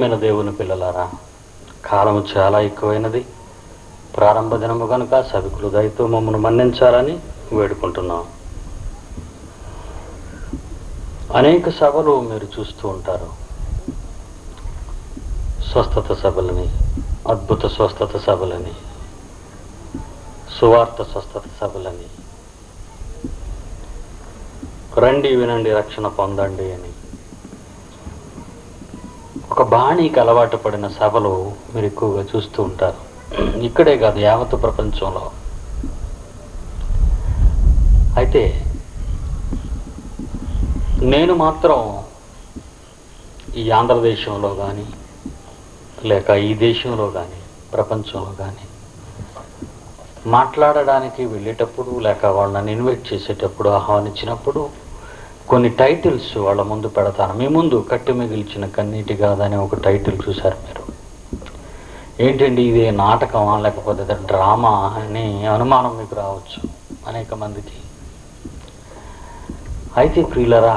ప్రియమైన దేవుని పిల్లలారా కాలము చాలా ఎక్కువైనది ప్రారంభ దినము కనుక సభికులు దయతో మమ్మల్ని మన్నించాలని వేడుకుంటున్నాం అనేక సభలు మీరు చూస్తూ ఉంటారు స్వస్థత సభలని అద్భుత స్వస్థత సభలని సువార్త స్వస్థత సభలని రండి వినండి రక్షణ పొందండి అని ఒక బాణీకి అలవాటు పడిన సభలు మీరు ఎక్కువగా చూస్తూ ఉంటారు ఇక్కడే కాదు యావత్ ప్రపంచంలో అయితే నేను మాత్రం ఈ ఆంధ్రదేశంలో కానీ లేక ఈ దేశంలో కానీ ప్రపంచంలో కానీ మాట్లాడడానికి వెళ్ళేటప్పుడు లేక వాళ్ళని ఇన్వైట్ చేసేటప్పుడు ఆహ్వానించినప్పుడు కొన్ని టైటిల్స్ వాళ్ళ ముందు పెడతాను మీ ముందు కట్టి మిగిల్చిన కన్నీటి కాదని ఒక టైటిల్ చూశారు మీరు ఏంటండి ఇది నాటకమా లేకపోతే ఇది డ్రామా అని అనుమానం మీకు రావచ్చు అనేక మందికి అయితే ప్రియులరా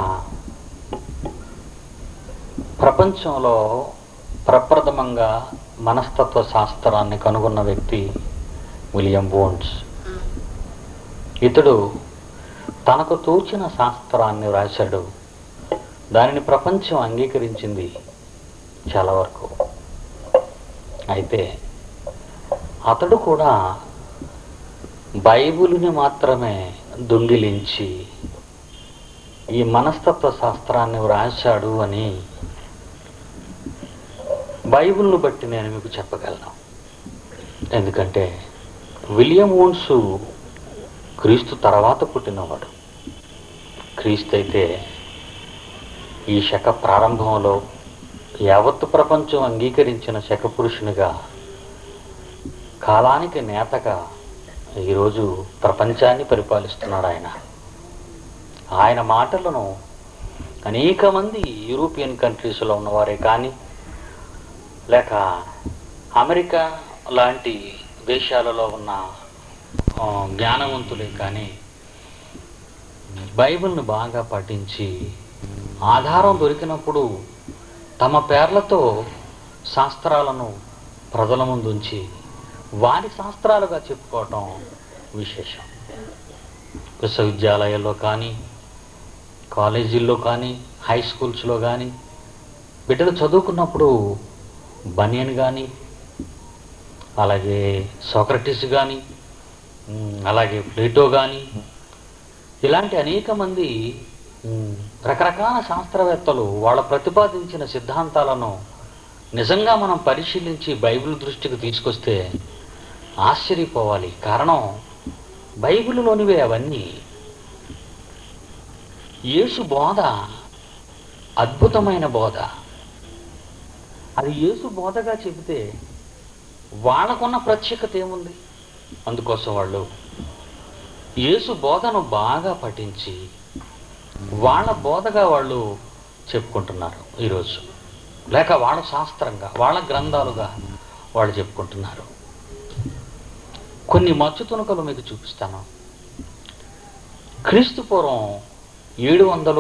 ప్రపంచంలో ప్రప్రథమంగా మనస్తత్వ శాస్త్రాన్ని కనుగొన్న వ్యక్తి విలియం బోన్స్ ఇతడు తనకు తోచిన శాస్త్రాన్ని రాశాడు దానిని ప్రపంచం అంగీకరించింది చాలా వరకు అయితే అతడు కూడా బైబిల్ని మాత్రమే దొంగిలించి ఈ మనస్తత్వ శాస్త్రాన్ని వ్రాశాడు అని బైబిల్ను బట్టి నేను మీకు చెప్పగలను ఎందుకంటే విలియం ఓన్స్ క్రీస్తు తర్వాత పుట్టినవాడు క్రీస్తు అయితే ఈ శక ప్రారంభంలో యావత్ ప్రపంచం అంగీకరించిన శక పురుషునిగా కాలానికి నేతగా ఈరోజు ప్రపంచాన్ని పరిపాలిస్తున్నాడు ఆయన ఆయన మాటలను అనేక మంది యూరోపియన్ కంట్రీస్లో ఉన్నవారే కానీ లేక అమెరికా లాంటి దేశాలలో ఉన్న ఆ, జ్ఞానవంతులే కానీ బైబిల్ను బాగా పఠించి ఆధారం దొరికినప్పుడు తమ పేర్లతో శాస్త్రాలను ప్రజల ముందుంచి వారి శాస్త్రాలుగా చెప్పుకోవటం విశేషం విశ్వవిద్యాలయాల్లో కానీ కాలేజీల్లో కానీ హై స్కూల్స్లో కానీ బిడ్డలు చదువుకున్నప్పుడు బనియన్ కానీ అలాగే సోక్రటిస్ కానీ ఉమ్, అలాగే ప్లేటో కానీ ఇలాంటి అనేక మంది ఉమ్, రకరకాల శాస్త్రవేత్తలు వాళ్ళ ప్రతిపాదించిన సిద్ధాంతాలను నిజంగా మనం పరిశీలించి బైబిల్ దృష్టికి తీసుకొస్తే ఆశ్చర్యపోవాలి కారణం బైబిల్లోనివే అవన్నీ యేసు బోధ అద్భుతమైన బోధ అది యేసు బోధగా చెబితే వాళ్ళకున్న ప్రత్యేకత ఏముంది అందుకోసం వాళ్ళు యేసు బోధను బాగా పఠించి వాళ్ళ బోధగా వాళ్ళు చెప్పుకుంటున్నారు ఈరోజు లేక వాళ్ళ శాస్త్రంగా వాళ్ళ గ్రంథాలుగా వాళ్ళు చెప్పుకుంటున్నారు కొన్ని మచ్చు తునకలు మీకు చూపిస్తాను క్రీస్తు పూర్వం ఏడు వందలు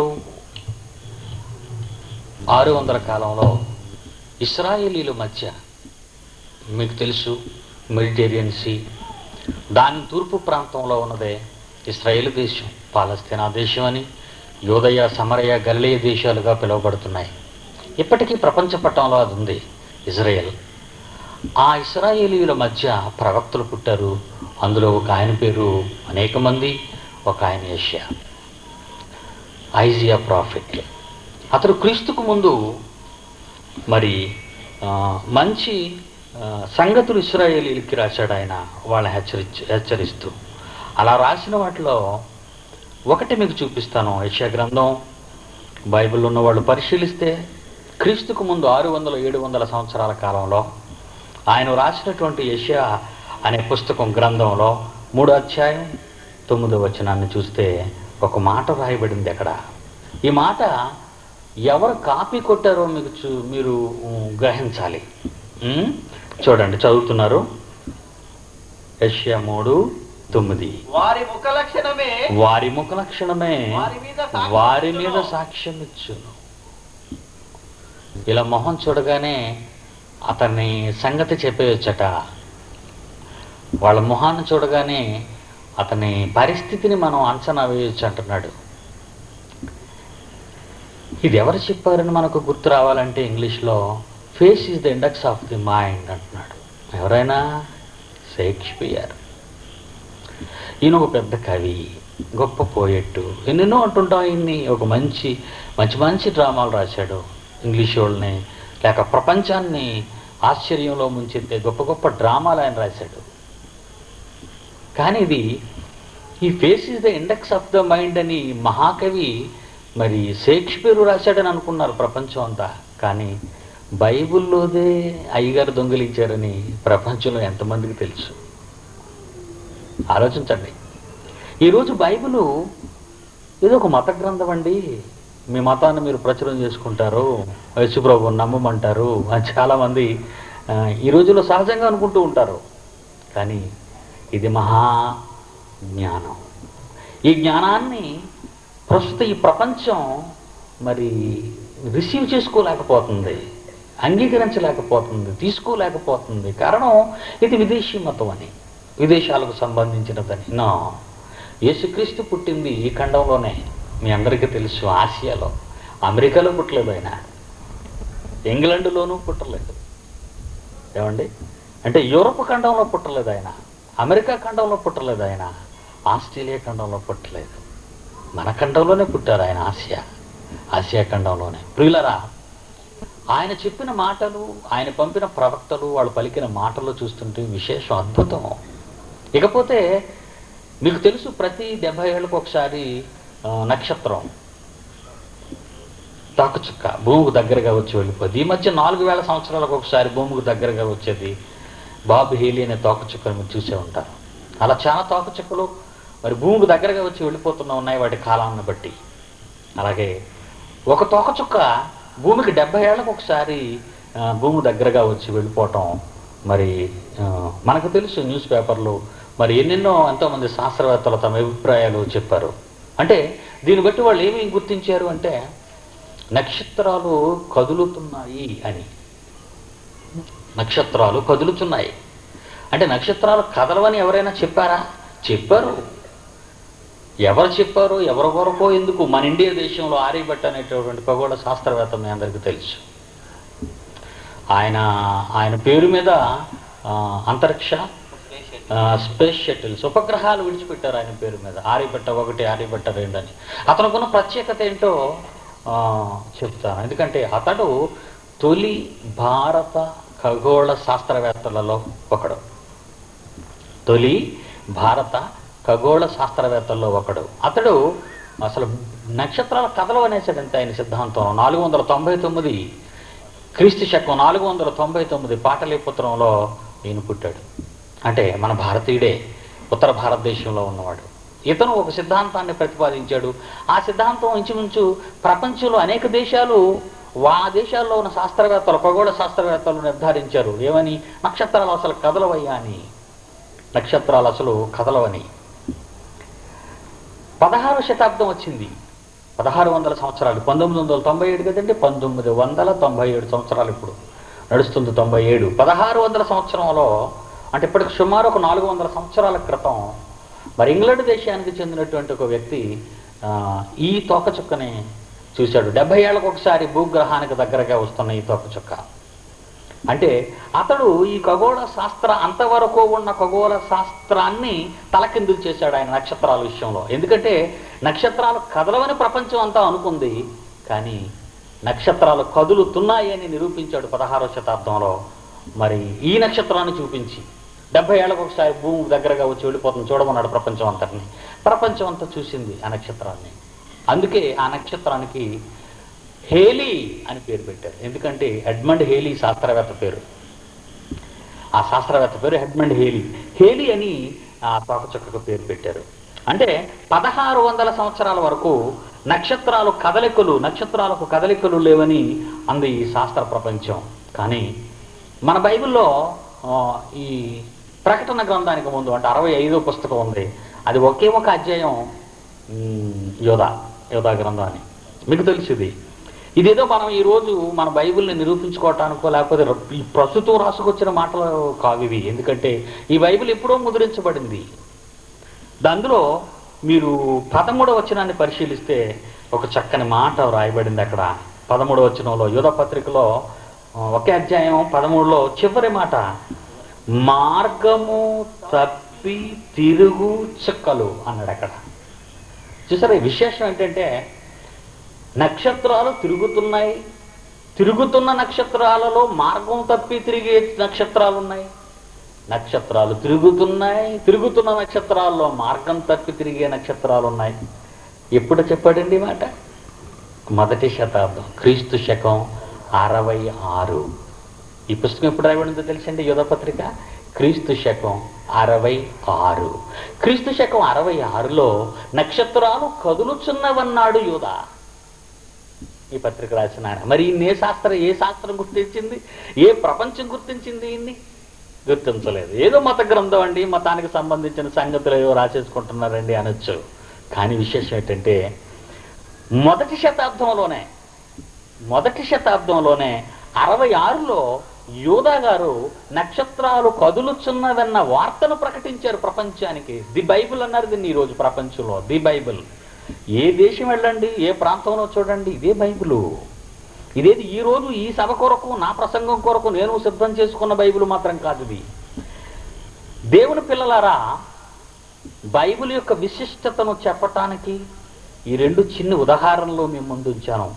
ఆరు వందల కాలంలో ఇస్రాయేలీల మధ్య మీకు తెలుసు మెడిటేరియన్ సీ దాని తూర్పు ప్రాంతంలో ఉన్నదే ఇస్రాయేల్ దేశం పాలస్తీనా దేశం అని యోదయ సమరయ గలిలయ దేశాలుగా పిలువబడుతున్నాయి ఇప్పటికీ ప్రపంచ పట్టంలో అది ఉంది ఇజ్రాయెల్ ఆ ఇస్రాయేలీల మధ్య ప్రవక్తలు పుట్టారు అందులో ఒక ఆయన పేరు అనేక మంది ఒక ఆయన ఏషియా ఐజియా ప్రాఫిట్ అతడు క్రీస్తుకు ముందు మరి ఆ, మంచి ఆ, సంగతులు ఇస్రాయేలీలకి రాశాడు ఆయన వాళ్ళని హెచ్చరించి హెచ్చరిస్తూ అలా రాసిన వాటిలో ఒకటి మీకు చూపిస్తాను యెషయా గ్రంథం బైబిల్ ఉన్న వాళ్ళు పరిశీలిస్తే క్రీస్తుకు ముందు ఆరు వందల ఏడు వందల సంవత్సరాల కాలంలో ఆయన రాసినటువంటి యెషయా అనే పుస్తకం గ్రంథంలో మూడో అధ్యాయం తొమ్మిదో వచనాన్ని చూస్తే ఒక మాట రాయబడింది అక్కడ ఈ మాట ఎవరు కాపీ కొట్టారో మీకు చూ మీరు ఉమ్, గ్రహించాలి ఉమ్, చూడండి చదువుతున్నారు యెషయా మూడు తొమ్మిది వారి ముఖ లక్షణమే వారి ముఖ లక్షణమే వారి మీద సాక్ష్యం వారి మీద ఇచ్చును. సాక్ష్యం ఇచ్చును ఇలా మొహం చూడగానే అతన్ని సంగతి చెప్పేయొచ్చట వాళ్ళ మొహాన్ని చూడగానే అతని పరిస్థితిని మనం అంచనా వేయొచ్చు అంటున్నాడు ఇది ఎవరు చెప్పారని మనకు గుర్తు రావాలంటే ఇంగ్లీష్లో face is the index of the mind అంటున్నాడు ఎవరైనా షేక్స్పియర్ ఈయన ఒక పెద్ద కవి గొప్ప పోయెట్టు ఎన్నెన్నో అంటుంటాం ఈయన్ని ఒక మంచి మంచి మంచి డ్రామాలు రాశాడు ఇంగ్లీష్ వాళ్ళని లేక ప్రపంచాన్ని ఆశ్చర్యంలో ముంచెత్తే గొప్ప గొప్ప డ్రామాలు ఆయన రాశాడు కానీ ఇది ఈ face is the index of the mind అని మహాకవి మరి షేక్స్పియర్ రాశాడని అనుకున్నారు ప్రపంచం అంతా కానీ బైబిల్లోదే అయ్యగారు దొంగిలించారని ప్రపంచంలో ఎంతమందికి తెలుసు ఆలోచించండి ఈరోజు బైబిలు ఏదో ఒక మత గ్రంథం అండి మీ మతాన్ని మీరు ప్రచురం చేసుకుంటారు యేసుప్రభుని నమ్మమంటారు అని చాలామంది ఆ, ఈ రోజుల్లో సహజంగా అనుకుంటూ ఉంటారు కానీ ఇది మహా జ్ఞానం ఈ జ్ఞానాన్ని ప్రస్తుత ఈ ప్రపంచం మరి రిసీవ్ చేసుకోలేకపోతుంది అంగీకరించలేకపోతుంది తీసుకోలేకపోతుంది కారణం ఇది విదేశీ మతం అని విదేశాలకు సంబంధించినదని నా యేసుక్రీస్తు పుట్టింది ఈ ఖండంలోనే మీ అందరికీ తెలుసు ఆసియాలో అమెరికాలో పుట్టలేదు ఆయన ఇంగ్లాండ్లోనూ పుట్టలేదు ఏమండి అంటే యూరప్ ఖండంలో పుట్టలేదు ఆయన అమెరికా ఖండంలో పుట్టలేదు ఆయన ఆస్ట్రేలియా ఖండంలో పుట్టలేదు మన ఖండంలోనే పుట్టారు ఆయన ఆసియా ఆసియా ఖండంలోనే ప్రియులరా ఆయన చెప్పిన మాటలు ఆయన పంపిన ప్రవక్తలు వాళ్ళు పలికిన మాటలు చూస్తుంటే విశేషం అద్భుతం ఇకపోతే మీకు తెలుసు ప్రతి డెబ్బై ఏళ్ళకు ఒకసారి ఆ, నక్షత్రం తాకుచుక్క భూమికి దగ్గరగా వచ్చి వెళ్ళిపోద్ది ఈ మధ్య నాలుగు వేల సంవత్సరాలకు ఒకసారి భూమికి దగ్గరగా వచ్చేది బాబు హేలి అనే తోకచుక్కను మీరు చూసే ఉంటారు అలా చాలా తోకచుక్కలు మరి భూమికి దగ్గరగా వచ్చి వెళ్ళిపోతున్నా ఉన్నాయి వాటి కాలాన్ని బట్టి అలాగే ఒక తోకచుక్క భూమికి డెబ్బై ఏళ్ళకు ఒకసారి ఆ, భూమి దగ్గరగా వచ్చి వెళ్ళిపోవటం మరి ఆ, మనకు తెలుసు న్యూస్ పేపర్లు మరి ఎన్నెన్నో ఎంతోమంది శాస్త్రవేత్తలు తమ అభిప్రాయాలు చెప్పారు అంటే దీన్ని బట్టి వాళ్ళు ఏమి గుర్తించారు అంటే నక్షత్రాలు కదులుతున్నాయి అని నక్షత్రాలు కదులుతున్నాయి అంటే నక్షత్రాలు కదలవని ఎవరైనా చెప్పారా చెప్పారు ఎవరు చెప్పారు ఎవరి వరకో ఎందుకు మన ఇండియా దేశంలో ఆర్యభట్ట అనేటటువంటి ఖగోళ శాస్త్రవేత్త మీ అందరికీ తెలుసు ఆయన ఆయన పేరు మీద ఆ, అంతరిక్ష ఆ, స్పేస్ షటిల్స్ ఉపగ్రహాలు విడిచిపెట్టారు ఆయన పేరు మీద ఆర్యభట్ట ఒకటి ఆర్యభట్ట రెండు అని అతనుకున్న ప్రత్యేకత ఏంటో ఆ, చెప్తాను ఎందుకంటే అతడు తొలి భారత ఖగోళ శాస్త్రవేత్తలలో ఒకడు తొలి భారత ఖగోళ శాస్త్రవేత్తల్లో ఒకడు అతడు అసలు నక్షత్రాల కథలు అనేసాడంటే ఆయన సిద్ధాంతం నాలుగు వందల తొంభై తొమ్మిది క్రీస్తు శకం నాలుగు వందల తొంభై తొమ్మిది పాటలీపుత్రంలో ఈయన పుట్టాడు అంటే మన భారతీయుడే ఉత్తర భారతదేశంలో ఉన్నవాడు ఇతను ఒక సిద్ధాంతాన్ని ప్రతిపాదించాడు ఆ సిద్ధాంతం ఇంచుమించు ప్రపంచంలో అనేక దేశాలు వా దేశాల్లో ఉన్న శాస్త్రవేత్తలు ఖగోళ శాస్త్రవేత్తలు నిర్ధారించారు ఏమని నక్షత్రాలు అసలు కదలవయ్యా అని నక్షత్రాలు అసలు కదలవని పదహారవ శతాబ్దం వచ్చింది పదహారు వందల సంవత్సరాలు పంతొమ్మిది వందల తొంభై ఏడు కదండి పంతొమ్మిది వందల తొంభై ఏడు సంవత్సరాలు ఇప్పుడు నడుస్తుంది తొంభై ఏడు పదహారు వందల సంవత్సరంలో అంటే ఇప్పటికి సుమారు ఒక నాలుగు వందల సంవత్సరాల క్రితం మరి ఇంగ్లాండ్ దేశానికి చెందినటువంటి ఒక వ్యక్తి ఆ, ఈ తోకచుక్కని చూశాడు డెబ్బై ఏళ్ళకు ఒకసారి భూగ్రహానికి దగ్గరగా వస్తున్న ఈ తోకచుక్క అంటే అతడు ఈ ఖగోళ శాస్త్ర అంతవరకు ఉన్న ఖగోళ శాస్త్రాన్ని తలకిందులు చేశాడు ఆయన నక్షత్రాల విషయంలో ఎందుకంటే నక్షత్రాలు కదలవని ప్రపంచం అంతా అనుకుంది కానీ నక్షత్రాలు కదులుతున్నాయి అని నిరూపించాడు పదహారవ శతాబ్దంలో మరి ఈ నక్షత్రాన్ని చూపించి డెబ్బై ఏళ్ళకు ఒకసారి భూమి దగ్గరగా వచ్చి వెళ్ళిపోతుంది చూడమన్నాడు ప్రపంచం అంతటిని ప్రపంచం అంతా చూసింది ఆ నక్షత్రాన్ని అందుకే ఆ నక్షత్రానికి హేలీ అని పేరు పెట్టారు ఎందుకంటే ఎడ్మండ్ హేలీ శాస్త్రవేత్త పేరు ఆ శాస్త్రవేత్త పేరు ఎడ్మండ్ హేలీ హేలీ అని ఆ తోకచుక్కకు పేరు పెట్టారు అంటే పదహారు వందల సంవత్సరాల వరకు నక్షత్రాలు కదలికలు నక్షత్రాలకు కదలికలు లేవని అంది ఈ శాస్త్ర ప్రపంచం కానీ మన బైబిల్లో ఆ, ఈ ప్రకటన గ్రంథానికి ముందు అంటే అరవై ఐదో పుస్తకం ఉంది అది ఒకే ఒక అధ్యాయం మ్, యోధా యోధా గ్రంథాన్ని మీకు తెలుసు ఇది ఇదేదో మనం ఈ రోజు మన బైబిల్ని నిరూపించుకోవటానికో లేకపోతే ఈ ప్రస్తుతం రాసుకొచ్చిన మాటలు కావు ఇవి ఎందుకంటే ఈ బైబిల్ ఎప్పుడో ముద్రించబడింది అందులో మీరు పదమూడవ వచనాన్ని పరిశీలిస్తే ఒక చక్కని మాట రాయబడింది అక్కడ పదమూడవ వచనంలో యుధ పత్రికలో ఆ, ఒకే అధ్యాయం పదమూడులో చివరి మాట మార్గము తప్పి తిరుగు చుక్కలు అన్నాడు అక్కడ చూసారా ఈ విశేషం ఏంటంటే నక్షత్రాలు తిరుగుతున్నాయి తిరుగుతున్న నక్షత్రాలలో మార్గం తప్పి తిరిగే నక్షత్రాలు ఉన్నాయి నక్షత్రాలు తిరుగుతున్నాయి తిరుగుతున్న నక్షత్రాల్లో మార్గం తప్పి తిరిగే నక్షత్రాలు ఉన్నాయి ఎప్పుడు చెప్పాడండి ఈ మాట మొదటి శతాబ్దం క్రీస్తు శకం అరవై ఆరు ఈ పుస్తకం ఎప్పుడు రాయబడిందో తెలుసండి యుధపత్రిక క్రీస్తు శకం అరవై ఆరు క్రీస్తు శకం అరవై ఆరులో నక్షత్రాలు కదులుచున్నవన్నాడు యూదా ఈ పత్రిక రాసిన ఆయన మరి ఇన్ని ఏ శాస్త్రం ఏ శాస్త్రం గుర్తించింది ఏ ప్రపంచం గుర్తించింది ఇన్ని గుర్తించలేదు ఏదో మత గ్రంథం అండి మతానికి సంబంధించిన సంగతులు ఏవో రాసేసుకుంటున్నారండి అనొచ్చు కానీ విశేషం ఏంటంటే మొదటి శతాబ్దంలోనే మొదటి శతాబ్దంలోనే అరవై ఆరులో యోధా గారు నక్షత్రాలు కదులుచున్నదన్న వార్తను ప్రకటించారు ప్రపంచానికి ది బైబిల్ అన్నారు దీన్ని ఈరోజు ప్రపంచంలో ది బైబిల్ ఏ దేశం వెళ్ళండి ఏ ప్రాంతంలో చూడండి ఇదే బైబిలు ఇదేది ఈ రోజు ఈ సభ కొరకు నా ప్రసంగం కొరకు నేను సిద్ధం చేసుకున్న బైబిల్ మాత్రం కాదు ఇది దేవుని పిల్లలారా బైబిల్ యొక్క విశిష్టతను చెప్పటానికి ఈ రెండు చిన్న ఉదాహరణలు మీ ముందు ఉంచాను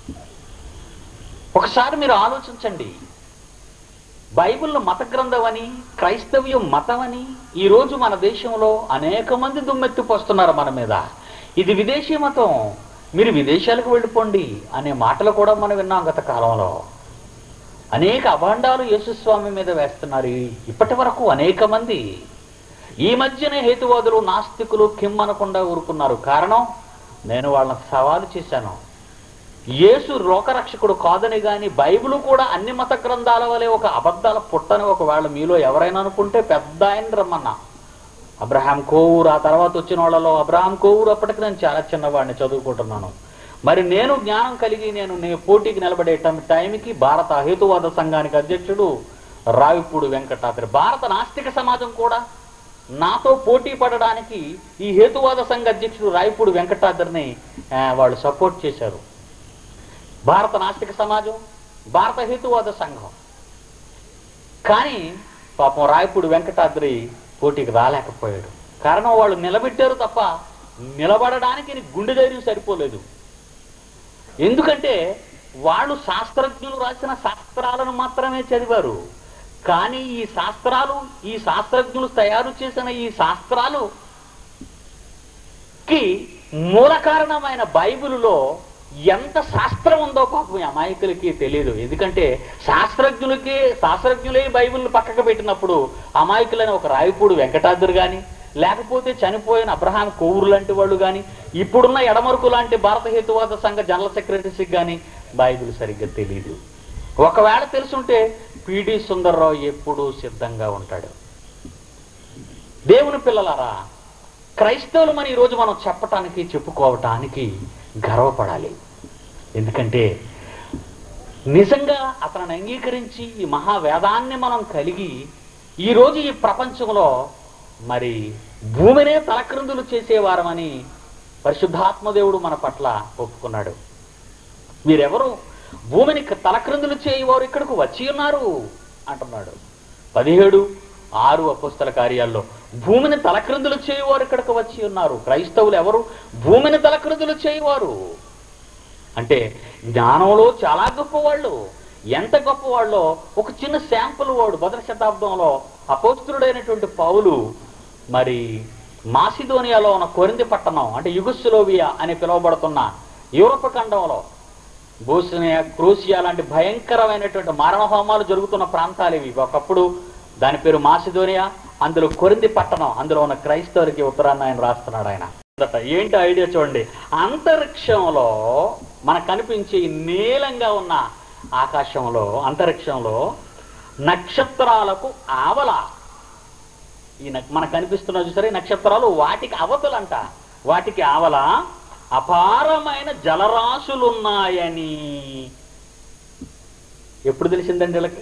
ఒకసారి మీరు ఆలోచించండి బైబిల్ మత గ్రంథం అని క్రైస్తవ్యం మతం అని ఈరోజు మన దేశంలో అనేక మంది దుమ్మెత్తిపోస్తున్నారు మన మీద ఇది విదేశీ మతం మీరు విదేశాలకు వెళ్ళిపోండి అనే మాటలు కూడా మనం విన్నాం గత కాలంలో అనేక అభాండాలు యేసుస్వామి మీద వేస్తున్నారు ఇప్పటి వరకు అనేక మంది ఈ మధ్యనే హేతువాదులు నాస్తికులు కిమ్ అనకుండా ఊరుకున్నారు కారణం నేను వాళ్ళని సవాలు చేశాను యేసు లోకరక్షకుడు కాదని గాని బైబిల్ కూడా అన్ని మత గ్రంథాల వలె ఒక అబద్ధాల పుట్టని ఒకవేళ మీలో ఎవరైనా అనుకుంటే పెద్ద ఆయన రమ్మన్నా అబ్రహాం కోవూరు ఆ తర్వాత వచ్చిన వాళ్ళలో అబ్రహాం కోవూరు అప్పటికి నేను చాలా చిన్నవాడిని చదువుకుంటున్నాను మరి నేను జ్ఞానం కలిగి నేను నేను పోటీకి నిలబడే టైం- టైంకి భారత హేతువాద సంఘానికి అధ్యక్షుడు రావిపూడి వెంకటాద్రి భారత నాస్తిక సమాజం కూడా నాతో పోటీ పడడానికి ఈ హేతువాద సంఘ అధ్యక్షుడు రాయపూడి వెంకటాద్రిని ఆ, వాళ్ళు సపోర్ట్ చేశారు భారత నాస్తిక సమాజం భారత హేతువాద సంఘం కానీ పాపం రాయపూడి వెంకటాద్రి పోటీకి రాలేకపోయాడు కారణం వాళ్ళు నిలబెట్టారు తప్ప నిలబడడానికి ఈయన గుండె ధైర్యం సరిపోలేదు ఎందుకంటే వాళ్ళు శాస్త్రజ్ఞులు రాసిన శాస్త్రాలను మాత్రమే చదివారు కానీ ఈ శాస్త్రాలు ఈ శాస్త్రజ్ఞులు తయారు చేసిన ఈ శాస్త్రాలు కి మూల కారణమైన బైబిలులో ఎంత శాస్త్రం ఉందో పాపం ఈ అమాయకులకి తెలియదు ఎందుకంటే శాస్త్రజ్ఞులకి శాస్త్రజ్ఞులే బైబిల్ని పక్కకు పెట్టినప్పుడు అమాయకులైన ఒక రాయపూడి వెంకటాద్రి గాని లేకపోతే చనిపోయిన అబ్రహాం కోవూరు లాంటి వాళ్ళు కానీ ఇప్పుడున్న ఎడమరుకు లాంటి భారత హేతువాద సంఘ జనరల్ సెక్రటరీస్కి కానీ బైబిల్ సరిగ్గా తెలియదు ఒకవేళ తెలుసుంటే పిడి సుందర్రావు ఎప్పుడూ సిద్ధంగా ఉంటాడు దేవుని పిల్లలారా క్రైస్తవులమని ఈరోజు మనం చెప్పటానికి చెప్పుకోవటానికి గర్వపడాలి ఎందుకంటే నిజంగా అతనిని అంగీకరించి ఈ మహావేదాన్ని మనం కలిగి ఈరోజు ఈ ప్రపంచంలో మరి భూమినే తలక్రిందులు చేసేవారమని పరిశుద్ధాత్మదేవుడు మన పట్ల ఒప్పుకున్నాడు మీరెవరు భూమిని తలక్రిందులు చేయవారు ఇక్కడకు వచ్చి ఉన్నారు అంటున్నాడు పదిహేడు ఆరు అపుస్తల కార్యాల్లో భూమిని తలక్రిందులు చేయవారు ఇక్కడికి వచ్చి ఉన్నారు క్రైస్తవులు ఎవరు భూమిని తలక్రిందులు చేయవారు అంటే జ్ఞానంలో చాలా గొప్పవాళ్ళు ఎంత గొప్పవాళ్ళో ఒక చిన్న శాంపుల్ వాడు మొదటి శతాబ్దంలో అపోస్తుడైనటువంటి పౌలు మరి మాసిదోనియాలో ఉన్న కొరింది పట్టణం అంటే యుగస్లోవియా అని పిలువబడుతున్న యూరప్ ఖండంలో బోస్నియా క్రూసియా లాంటి భయంకరమైనటువంటి మారణ హోమాలు జరుగుతున్న ప్రాంతాలు ఇవి ఒకప్పుడు దాని పేరు మాసిదోనియా అందులో కొరింది పట్టణం అందులో ఉన్న క్రైస్తవులకి ఉత్తరాన్ని ఆయన రాస్తున్నాడు ఆయన మొదట ఏంటి ఐడియా చూడండి అంతరిక్షంలో మనకు కనిపించే ఈ నీలంగా ఉన్న ఆకాశంలో అంతరిక్షంలో నక్షత్రాలకు ఆవల ఈ న- మనకు కనిపిస్తున్న చూసరి నక్షత్రాలు వాటికి అవతలంట వాటికి ఆవల అపారమైన జలరాశులున్నాయని ఎప్పుడు తెలిసిందండి వీళ్ళకి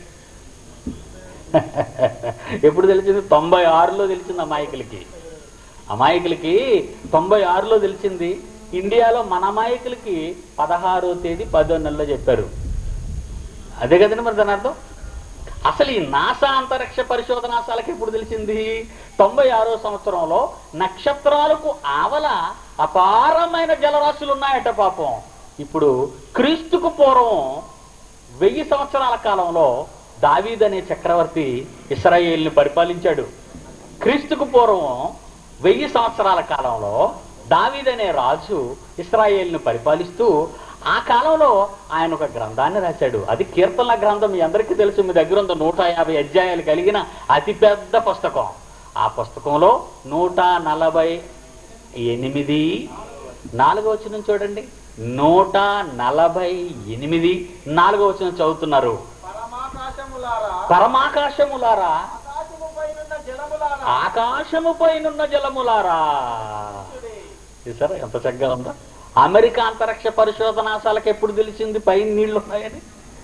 ఎప్పుడు తెలిసింది తొంభై ఆరులో తెలిసింది అమాయకులకి అమాయకులకి తొంభై ఆరులో తెలిసింది ఇండియాలో మన అమాయకులకి పదహారో తేదీ పదో నెలలో చెప్పారు అదే కదండి మరి దాని అర్థం అసలు ఈ నాసా అంతరిక్ష పరిశోధనాశాలకు ఎప్పుడు తెలిసింది తొంభై ఆరో సంవత్సరంలో నక్షత్రాలకు ఆవల అపారమైన జలరాశులు ఉన్నాయట పాపం ఇప్పుడు క్రీస్తుకు పూర్వం వెయ్యి సంవత్సరాల కాలంలో దావీద్ అనే చక్రవర్తి ఇస్రాయేల్ని పరిపాలించాడు క్రీస్తుకు పూర్వం వెయ్యి సంవత్సరాల కాలంలో దావీద్ అనే రాజు ఇస్రాయేల్ని పరిపాలిస్తూ ఆ కాలంలో ఆయన ఒక గ్రంథాన్ని రాశాడు అది కీర్తనల గ్రంథం మీ అందరికీ తెలుసు మీ దగ్గర ఉంది నూట యాభై అధ్యాయాలు కలిగిన అతిపెద్ద పుస్తకం ఆ పుస్తకంలో నూట నలభై ఎనిమిది నాలుగో వచనం చూడండి నూట నలభై ఎనిమిది నాలుగో వచనం చదువుతున్నారు పరమాకాశములారా పరమాకాశములారా ఆకాశముపైనున్న జలములారా ఆకాశము పైనున్న జలములారా చూసారా ఎంత చక్కగా ఉందా అమెరికా అంతరిక్ష పరిశోధనాశాలకు ఎప్పుడు తెలిసింది పైన నీళ్లు ఉన్నాయని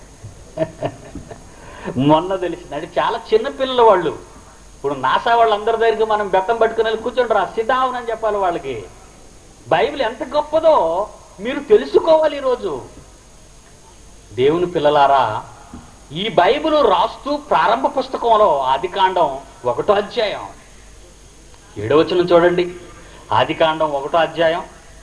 మొన్న తెలిసింది అంటే చాలా చిన్న పిల్లలు వాళ్ళు ఇప్పుడు నాసా వాళ్ళందరి దగ్గరికి మనం బెత్తం పట్టుకుని వెళ్ళి కూర్చుంటారు సిద్ధావన్ అని చెప్పాలి వాళ్ళకి బైబిల్ ఎంత గొప్పదో మీరు తెలుసుకోవాలి ఈరోజు దేవుని పిల్లలారా ఈ బైబిల్ రాస్తూ ప్రారంభ పుస్తకంలో ఆదికాండం ఒకటో అధ్యాయం ఏడవచనం చూడండి ఆదికాండం ఒకటో అధ్యాయం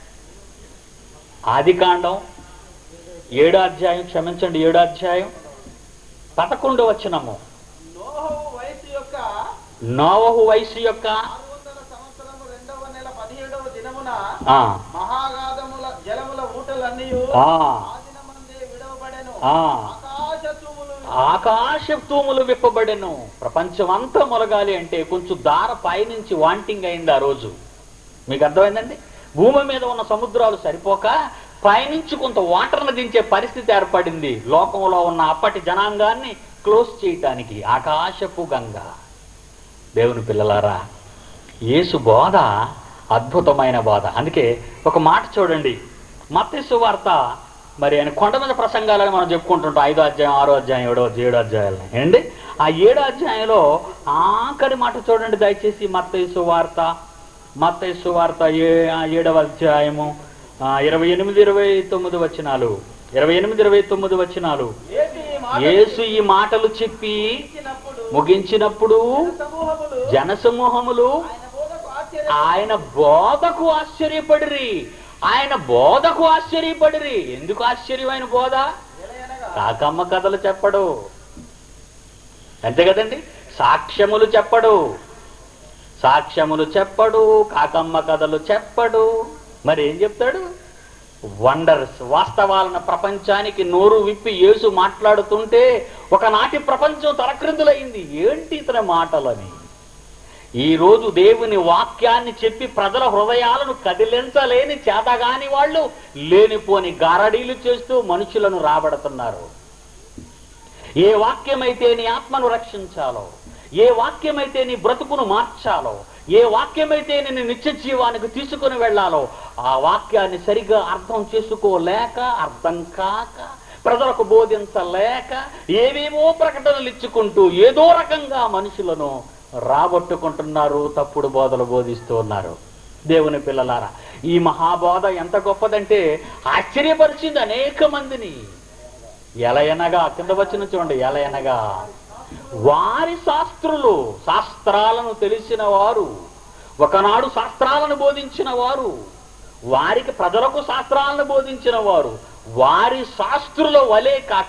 ఆదికాండం ఏడో అధ్యాయం క్షమించండి ఏడో అధ్యాయం పదకొండో వచనము నోహవు వయసు యొక్క నోవహు వయసు యొక్క ఆరు వందల సంవత్సరము రెండవ నెల పదిహేడవ దినమున ఆ, మహాగాధముల జలముల ఊటలన్నీ ఆ, ఆదినమందే విడవబడెను ఆ. ఆకాశ తూములు ఆకాశ తూములు విప్పబడెను ప్రపంచం అంతా మొలగాలి అంటే కొంచెం దార పైనుంచి వాంటింగ్ అయింది ఆ రోజు మీకు అర్థమైందండి భూమి మీద ఉన్న సముద్రాలు సరిపోక పైనుంచి కొంత వాటర్ను దించే పరిస్థితి ఏర్పడింది లోకంలో ఉన్న అప్పటి జనాంగాన్ని క్లోజ్ చేయటానికి ఆకాశపు గంగ దేవుని పిల్లలారా యేసు బోధ అద్భుతమైన బోధ అందుకే ఒక మాట చూడండి మత్స్సు వార్త మరి ఆయన కొండ మీద ప్రసంగాలని మనం చెప్పుకుంటుంటాం ఐదో అధ్యాయం ఆరో అధ్యాయం ఏడో ఏడో అధ్యాయాలని ఏంటి ఆ ఏడో అధ్యాయంలో ఆఖరి మాట చూడండి దయచేసి మత్తయ్య వార్త మత్తయ్య వార్త ఏ ఆ ఏడవ అధ్యాయము ఆ, ఇరవై ఎనిమిది ఇరవై తొమ్మిది వచనాలు ఇరవై ఎనిమిది ఇరవై తొమ్మిది వచనాలు ఏసి ఈ మాట యేసు ఈ మాటలు చెప్పి ఇచ్చినప్పుడు ముగించినప్పుడు సమూహములు జనసమూహములు ఆయన బోధకు ఆశ్చర్య ఆయన బోధకు ఆశ్చర్యపడిరి ఆయన బోధకు ఆశ్చర్యపడిరి ఎందుకు ఆశ్చర్యమైన బోధ ఎలయనగా కాకమ్మ కథలు చెప్పడు అంతే కదండి సాక్ష్యములు చెప్పడు సాక్ష్యములు చెప్పడు కాకమ్మ కథలు చెప్పడు మరి ఏం చెప్తాడు వండర్స్ వాస్తవాలను ప్రపంచానికి నోరు విప్పి యేసు మాట్లాడుతుంటే ఒకనాటి ప్రపంచం తలక్రిందులైంది ఏంటి ఇతని మాటలని ఈ రోజు దేవుని వాక్యాన్ని చెప్పి ప్రజల హృదయాలను కదిలించలేని చేతగాని వాళ్ళు లేనిపోని గారడీలు చేస్తూ మనుషులను రాబడుతున్నారు ఏ వాక్యమైతే నీ ఆత్మను రక్షించాలో ఏ వాక్యమైతే నీ బ్రతుకును మార్చాలో ఏ వాక్యమైతే నేను నిత్య జీవానికి తీసుకుని వెళ్ళాలో ఆ వాక్యాన్ని సరిగ్గా అర్థం చేసుకోలేక అర్థం కాక ప్రజలకు బోధించలేక ఏవేవో ప్రకటనలు ఇచ్చుకుంటూ ఏదో రకంగా మనుషులను రాబట్టుకుంటున్నారు తప్పుడు బోధలు బోధిస్తూ ఉన్నారు దేవుని పిల్లలారా ఈ మహాబోధ ఎంత గొప్పదంటే ఆశ్చర్యపరిచింది అనేక మందిని ఎలయనగా కింద వచ్చిన చూడండి ఎలయనగా వారి శాస్త్రులు శాస్త్రాలను తెలిసిన వారు ఒకనాడు శాస్త్రాలను బోధించిన వారు వారికి ప్రజలకు శాస్త్రాలను బోధించిన వారు వారి శాస్త్రుల వలే కాక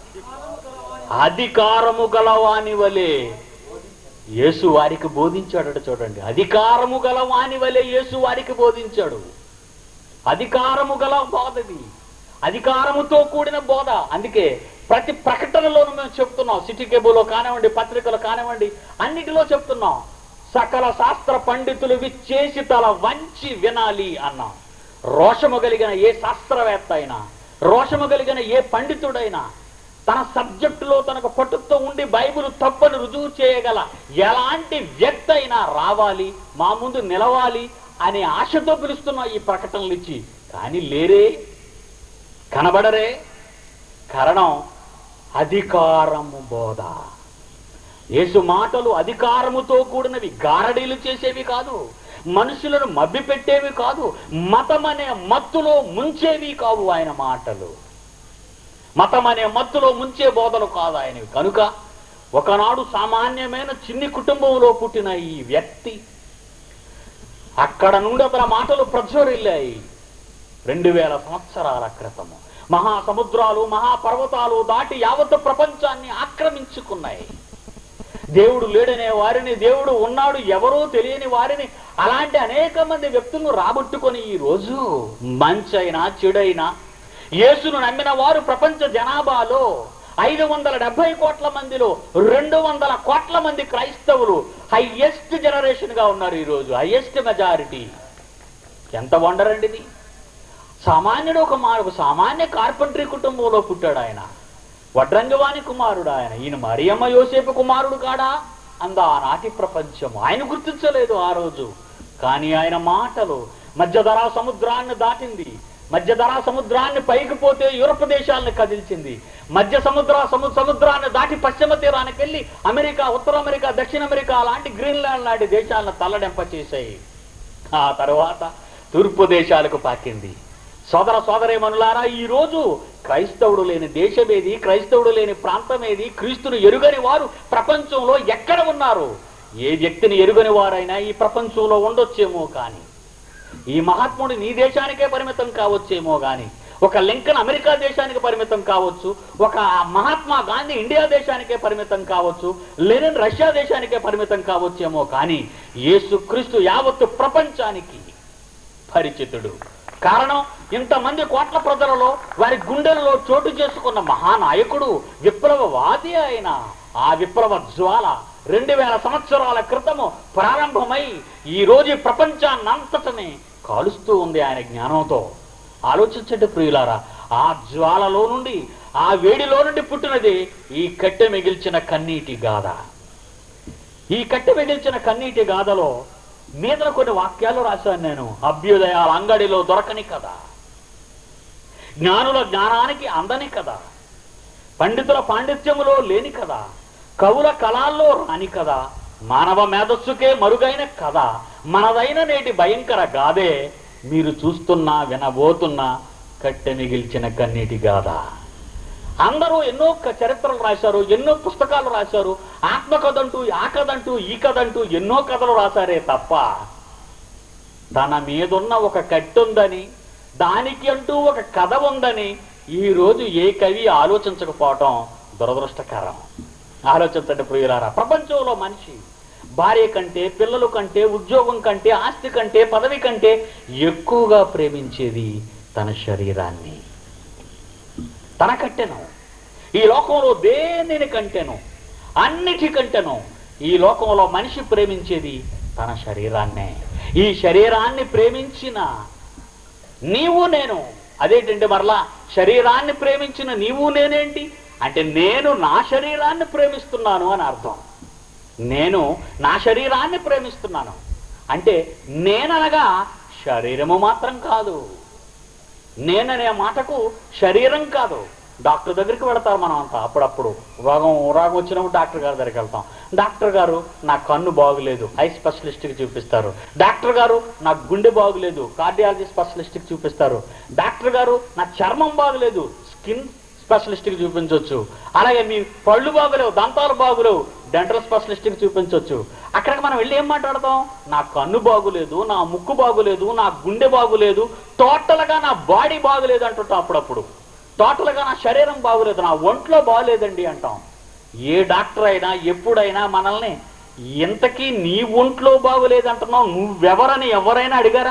అధికారము గలవాని వలే యేసు వారికి బోధించాడట చూడండి అధికారము గల వాని వలె యేసు వారికి బోధించాడు అధికారము గల బోధది అధికారముతో కూడిన బోధ అందుకే ప్రతి ప్రకటనలోనూ మేము చెప్తున్నాం సిటీ కేబుల్లో కానివ్వండి పత్రికలు కానివ్వండి అన్నిటిలో చెప్తున్నాం సకల శాస్త్ర పండితులు విచ్చేసి తల వంచి వినాలి అన్నాం రోషము కలిగిన ఏ శాస్త్రవేత్త అయినా రోషము కలిగిన ఏ పండితుడైనా తన సబ్జెక్టులో తనకు పట్టుతో ఉండి బైబిల్ తప్పని రుజువు చేయగల ఎలాంటి వ్యక్తి అయినా రావాలి మా ముందు నిలవాలి అనే ఆశతో పిలుస్తున్న ఈ ప్రకటనలు ఇచ్చి కానీ లేరే కనబడరే కారణం అధికారము బోధ యేసు మాటలు అధికారముతో కూడినవి గారడీలు చేసేవి కాదు మనుషులను మభ్య పెట్టేవి కాదు మతం అనే మత్తులో ముంచేవి కావు ఆయన మాటలు మతం అనే మత్తులో ముంచే బోధలు కాదు ఆయనవి కనుక ఒకనాడు సామాన్యమైన చిన్ని కుటుంబంలో పుట్టిన ఈ వ్యక్తి అక్కడ నుండి అతని మాటలు ప్రజ్వరిల్లాయి రెండు వేల సంవత్సరాల క్రితము మహాసముద్రాలు మహాపర్వతాలు దాటి యావత్ ప్రపంచాన్ని ఆక్రమించుకున్నాయి దేవుడు లేడనే వారిని దేవుడు ఉన్నాడు ఎవరో తెలియని వారిని అలాంటి అనేక మంది వ్యక్తులను రాబట్టుకొని ఈ రోజు మంచైనా చెడైనా యేసును నమ్మిన వారు ప్రపంచ జనాభాలో ఐదు వందల డెబ్బై కోట్ల మందిలో రెండు వందల కోట్ల మంది క్రైస్తవులు హైయెస్ట్ జనరేషన్ గా ఉన్నారు ఈ రోజు హైయెస్ట్ మెజారిటీ ఎంత వండర్ అండి ఇది సామాన్యుడు ఒక మా ఒక సామాన్య కార్పెంటరీ కుటుంబంలో పుట్టాడు ఆయన వడ్రంగవాణి కుమారుడు ఆయన ఈయన మరియమ్మ యోసేపు కుమారుడు కాడా అంద ఆనాటి ప్రపంచం ఆయన గుర్తించలేదు ఆ రోజు కానీ ఆయన మాటలు మధ్యధరా సముద్రాన్ని దాటింది మధ్యధరా సముద్రాన్ని పైకి పోతే యూరప్ దేశాలను కదిల్చింది మధ్య సముద్ర సము సముద్రాన్ని దాటి పశ్చిమ తీరానికి వెళ్ళి అమెరికా ఉత్తర అమెరికా దక్షిణ అమెరికా లాంటి గ్రీన్లాండ్ లాంటి దేశాలను తల్లడెంప చేశాయి ఆ తర్వాత తూర్పు దేశాలకు పాకింది సోదర సోదరేమనులారా ఈ రోజు క్రైస్తవుడు లేని దేశమేది క్రైస్తవుడు లేని ప్రాంతమేది క్రీస్తును ఎరుగని వారు ప్రపంచంలో ఎక్కడ ఉన్నారు ఏ వ్యక్తిని ఎరుగని వారైనా ఈ ప్రపంచంలో ఉండొచ్చేమో కానీ ఈ మహాత్ముడు నీ దేశానికే పరిమితం కావచ్చేమో గాని ఒక లింకన్ అమెరికా దేశానికి పరిమితం కావచ్చు ఒక మహాత్మా గాంధీ ఇండియా దేశానికే పరిమితం కావచ్చు లెనిన్ రష్యా దేశానికే పరిమితం కావచ్చేమో కానీ యేసుక్రీస్తు యావత్తు ప్రపంచానికి పరిచితుడు కారణం ఇంతమంది కోట్ల ప్రజలలో వారి గుండెలలో చోటు చేసుకున్న మహానాయకుడు విప్లవవాది ఆయన ఆ విప్లవ జ్వాల రెండు వేల సంవత్సరాల క్రితము ప్రారంభమై ఈ రోజు ఈ ప్రపంచాన్నంతటనే కాలుస్తూ ఉంది ఆయన జ్ఞానంతో ఆలోచించండి ప్రియులారా ఆ జ్వాలలో నుండి ఆ వేడిలో నుండి పుట్టినది ఈ కట్టె మిగిల్చిన కన్నీటి గాథ ఈ కట్టె మిగిల్చిన కన్నీటి గాథలో మీద కొన్ని వాక్యాలు రాశాను నేను అభ్యుదయాల అంగడిలో దొరకని కదా జ్ఞానుల జ్ఞానానికి అందని కదా పండితుల పాండిత్యములో లేని కదా కవుల కళాల్లో రాని కదా మానవ మేధస్సుకే మరుగైన కథ మనదైన నేటి భయంకర గాథే మీరు చూస్తున్నా వినబోతున్నా కట్టె మిగిల్చిన కన్నీటి గాథ అందరూ ఎన్నో క- చరిత్రలు రాశారు ఎన్నో పుస్తకాలు రాశారు ఆత్మకథంటూ ఆ కథంటూ ఈ కథంటూ ఎన్నో కథలు రాశారే తప్ప తన మీదున్న ఒక కట్టు ఉందని దానికి అంటూ ఒక కథ ఉందని ఈ రోజు ఏ కవి ఆలోచించకపోవటం దురదృష్టకరం ఆలోచించండి ప్రియులారా ప్రపంచంలో మనిషి భార్య కంటే పిల్లల కంటే ఉద్యోగం కంటే ఆస్తి కంటే పదవి కంటే ఎక్కువగా ప్రేమించేది తన శరీరాన్ని తన కట్టెను ఈ లోకంలో దేనిని కంటెను అన్నిటికంటెను ఈ లోకంలో మనిషి ప్రేమించేది తన శరీరాన్నే ఈ శరీరాన్ని ప్రేమించిన నీవు నేను అదేంటంటే మరలా శరీరాన్ని ప్రేమించిన నీవు నేనేంటి అంటే నేను నా శరీరాన్ని ప్రేమిస్తున్నాను అని అర్థం నేను నా శరీరాన్ని ప్రేమిస్తున్నాను అంటే నేననగా శరీరము మాత్రం కాదు నేననే మాటకు శరీరం కాదు డాక్టర్ దగ్గరికి వెళతారు మనం అంతా అప్పుడప్పుడు రోగం రోగం వచ్చినప్పుడు డాక్టర్ గారి దగ్గరికి వెళ్తాం డాక్టర్ గారు నా కన్ను బాగులేదు ఐ స్పెషలిస్ట్కి చూపిస్తారు డాక్టర్ గారు నా గుండె బాగులేదు కార్డియాలజీ స్పెషలిస్ట్కి చూపిస్తారు డాక్టర్ గారు నా చర్మం బాగులేదు స్కిన్ స్పెషలిస్ట్కి చూపించవచ్చు అలాగే మీ పళ్ళు బాగులేవు దంతాలు బాగులేవు డెంటల్ స్పెషలిస్ట్కి చూపించవచ్చు అక్కడికి మనం వెళ్ళి ఏం మాట్లాడతాం నా కన్ను బాగులేదు నా ముక్కు బాగులేదు నా గుండె బాగులేదు టోటల్గా నా బాడీ బాగులేదు అంటుంటాం అప్పుడప్పుడు టోటల్గా నా శరీరం బాగులేదు నా ఒంట్లో బాగులేదండి అంటాం ఏ డాక్టర్ అయినా ఎప్పుడైనా మనల్ని ఇంతకీ నీ ఒంట్లో బాగులేదు అంటున్నావు నువ్వెవరని ఎవరైనా అడిగారా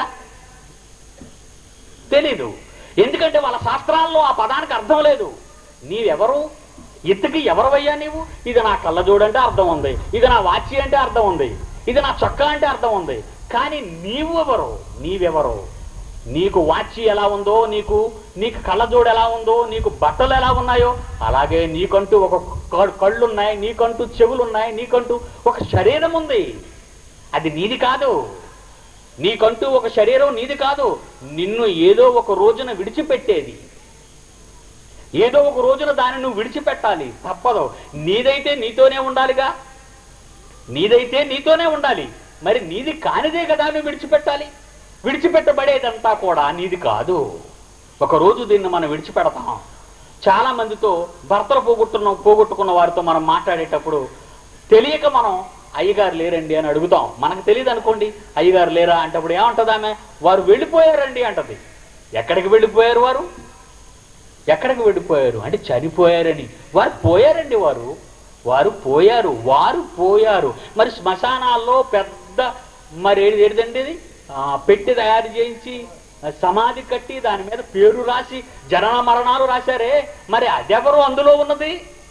తెలీదు ఎందుకంటే వాళ్ళ శాస్త్రాల్లో ఆ పదానికి అర్థం లేదు నీవెవరు ఇత్తకి ఎవరవయ్యా నీవు ఇది నా కళ్ళజోడు అంటే అర్థం ఉంది ఇది నా వాచి అంటే అర్థం ఉంది ఇది నా చొక్కా అంటే అర్థం ఉంది కానీ నీవు ఎవరు నీవెవరు నీకు వాచి ఎలా ఉందో నీకు నీకు కళ్ళజోడు ఎలా ఉందో నీకు బట్టలు ఎలా ఉన్నాయో అలాగే నీకంటూ ఒక క- కళ్ళు ఉన్నాయి నీకంటూ చెవులు ఉన్నాయి నీకంటూ ఒక శరీరం ఉంది అది నీది కాదు నీకంటూ ఒక శరీరం నీది కాదు నిన్ను ఏదో ఒక రోజున విడిచిపెట్టేది ఏదో ఒక రోజున దాన్ని నువ్వు విడిచిపెట్టాలి తప్పదు నీదైతే నీతోనే ఉండాలిగా నీదైతే నీతోనే ఉండాలి మరి నీది కానిదే కదా నువ్వు విడిచిపెట్టాలి విడిచిపెట్టబడేదంతా కూడా నీది కాదు ఒక రోజు దీన్ని మనం విడిచిపెడతాం చాలా మందితో భర్తలు పోగొట్టున్న పోగొట్టుకున్న వారితో మనం మాట్లాడేటప్పుడు తెలియక మనం అయ్యగారు లేరండి అని అడుగుతాం మనకు తెలియదు అనుకోండి అయ్యగారు లేరా అంటే అప్పుడు ఏమంటది ఆమె వారు వెళ్ళిపోయారండి అంటది ఎక్కడికి వెళ్ళిపోయారు వారు ఎక్కడికి వెళ్ళిపోయారు అంటే చనిపోయారని వారు పోయారండి వారు వారు పోయారు వారు పోయారు మరి శ్మశానాల్లో పెద్ద మరి ఏది ఏదండి ఇది ఆ, పెట్టి తయారు చేయించి ఆ, సమాధి కట్టి దాని మీద పేరు రాసి జనన మరణాలు రాశారే మరి అదెవరు అందులో ఉన్నది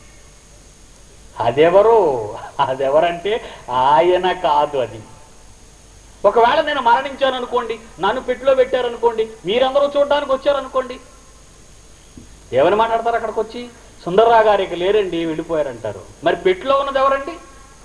అదెవరు అదెవరంటే ఆయన కాదు అది ఒకవేళ నేను మరణించాను అనుకోండి నన్ను పెట్టిలో పెట్టారనుకోండి మీరందరూ చూడడానికి వచ్చారనుకోండి ఏమని మాట్లాడతారు అక్కడికి వచ్చి సుందర్రావు గారికి లేరండి వెళ్ళిపోయారంటారు మరి పెట్టులో ఉన్నది ఎవరండి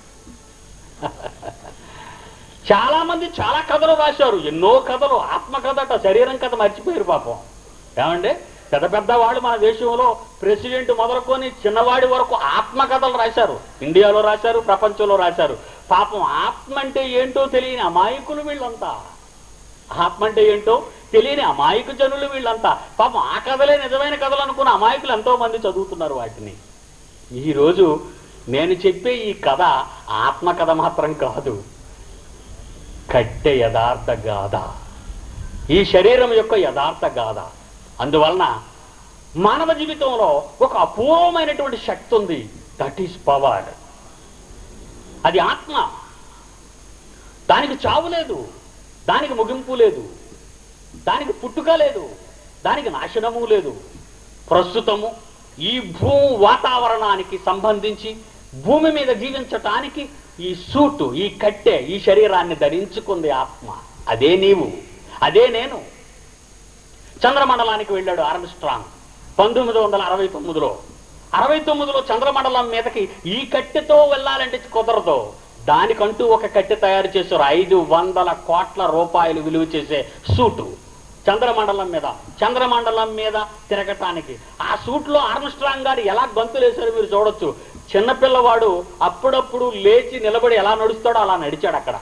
చాలా మంది చాలా కథలు రాశారు ఎన్నో కథలు ఆత్మ కథట శరీరం కథ మర్చిపోయారు పాపం ఏమండి పెద్ద పెద్ద వాళ్ళు మన దేశంలో ప్రెసిడెంట్ మొదలుకొని చిన్నవాడి వరకు ఆత్మ కథలు రాశారు ఇండియాలో రాశారు ప్రపంచంలో రాశారు పాపం ఆత్మ అంటే ఏంటో తెలియని అమాయకులు వీళ్ళంతా ఆత్మ అంటే ఏంటో తెలియని అమాయక జనులు వీళ్ళంతా పాపం ఆ కథలే నిజమైన కథలు అనుకున్న అమాయకులు ఎంతో మంది చదువుతున్నారు వాటిని ఈరోజు నేను చెప్పే ఈ కథ ఆత్మ కథ మాత్రం కాదు కట్టె యథార్థ గాథ ఈ శరీరం యొక్క యథార్థ గాథ అందువలన మానవ జీవితంలో ఒక అపూర్వమైనటువంటి శక్తి ఉంది దట్ ఈస్ పవర్ అది ఆత్మ దానికి చావు లేదు దానికి ముగింపు లేదు దానికి పుట్టుక లేదు దానికి నాశనము లేదు ప్రస్తుతము ఈ భూ వాతావరణానికి సంబంధించి భూమి మీద జీవించటానికి ఈ సూటు ఈ కట్టె ఈ శరీరాన్ని ధరించుకుంది ఆత్మ అదే నీవు అదే నేను చంద్రమండలానికి వెళ్ళాడు ఆర్మ్స్ట్రాంగ్ పంతొమ్మిది వందల అరవై తొమ్మిదిలో అరవై తొమ్మిదిలో చంద్రమండలం మీదకి ఈ కట్టెతో వెళ్ళాలంటే కుదరదు దానికంటూ ఒక కట్టె తయారు చేశారు ఐదు వందల కోట్ల రూపాయలు విలువ చేసే సూటు చంద్రమండలం మీద చంద్రమండలం మీద తిరగటానికి ఆ సూట్లో ఆర్మ్స్ట్రాంగ్ గారు ఎలా గంతులేశారో మీరు చూడొచ్చు చిన్నపిల్లవాడు అప్పుడప్పుడు లేచి నిలబడి ఎలా నడుస్తాడో అలా నడిచాడు అక్కడ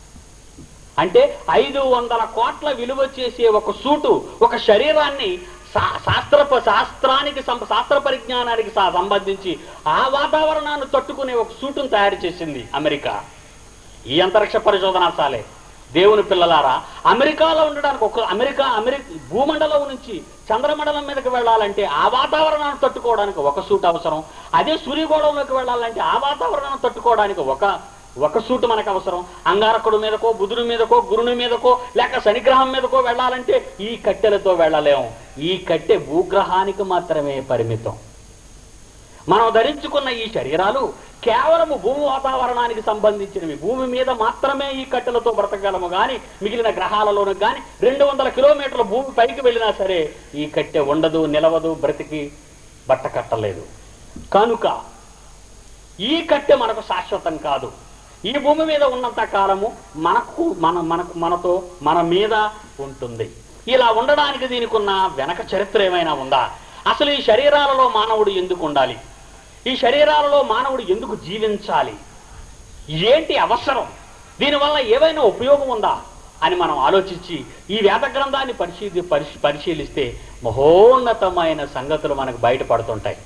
అంటే ఐదు వందల కోట్ల విలువ చేసే ఒక సూటు ఒక శరీరాన్ని శా- శాస్త్ర శాస్త్రానికి సం- శాస్త్ర పరిజ్ఞానానికి సా- సంబంధించి ఆ వాతావరణాన్ని తట్టుకునే ఒక సూటును తయారు చేసింది అమెరికా ఈ అంతరిక్ష పరిశోధనాశాలే దేవుని పిల్లలారా అమెరికాలో ఉండడానికి ఒక అమెరికా అమెరికా భూమండలం నుంచి చంద్రమండలం మీదకి వెళ్ళాలంటే ఆ వాతావరణాన్ని తట్టుకోవడానికి ఒక సూట్ అవసరం అదే సూర్యగోళంలోకి వెళ్ళాలంటే ఆ వాతావరణాన్ని తట్టుకోవడానికి ఒక ఒక సూట్ మనకు అవసరం అంగారకుడు మీదకో బుధుడి మీదకో గురుని మీదకో లేక శనిగ్రహం మీదకో వెళ్ళాలంటే ఈ కట్టెలతో వెళ్ళలేము ఈ కట్టె భూగ్రహానికి మాత్రమే పరిమితం మనం ధరించుకున్న ఈ శరీరాలు కేవలము భూమి వాతావరణానికి సంబంధించినవి భూమి మీద మాత్రమే ఈ కట్టెలతో బ్రతకగలము గాని మిగిలిన గ్రహాలలోను గాని రెండు వందల కిలోమీటర్ల భూమి పైకి వెళ్ళినా సరే ఈ కట్టె ఉండదు నిలవదు బ్రతికి బట్ట కట్టలేదు కనుక ఈ కట్టె మనకు శాశ్వతం కాదు ఈ భూమి మీద ఉన్నంత కాలము మనకు మన మనకు మనతో మన మీద ఉంటుంది ఇలా ఉండడానికి దీనికి ఉన్న వెనక చరిత్ర ఏమైనా ఉందా అసలు ఈ శరీరాలలో మానవుడు ఎందుకు ఉండాలి ఈ శరీరాలలో మానవుడు ఎందుకు జీవించాలి ఏంటి అవసరం దీనివల్ల ఏవైనా ఉపయోగం ఉందా అని మనం ఆలోచించి ఈ వేద గ్రంథాన్ని పరిశీలి పరిశీ- పరిశీలిస్తే మహోన్నతమైన సంగతులు మనకు బయటపడుతుంటాయి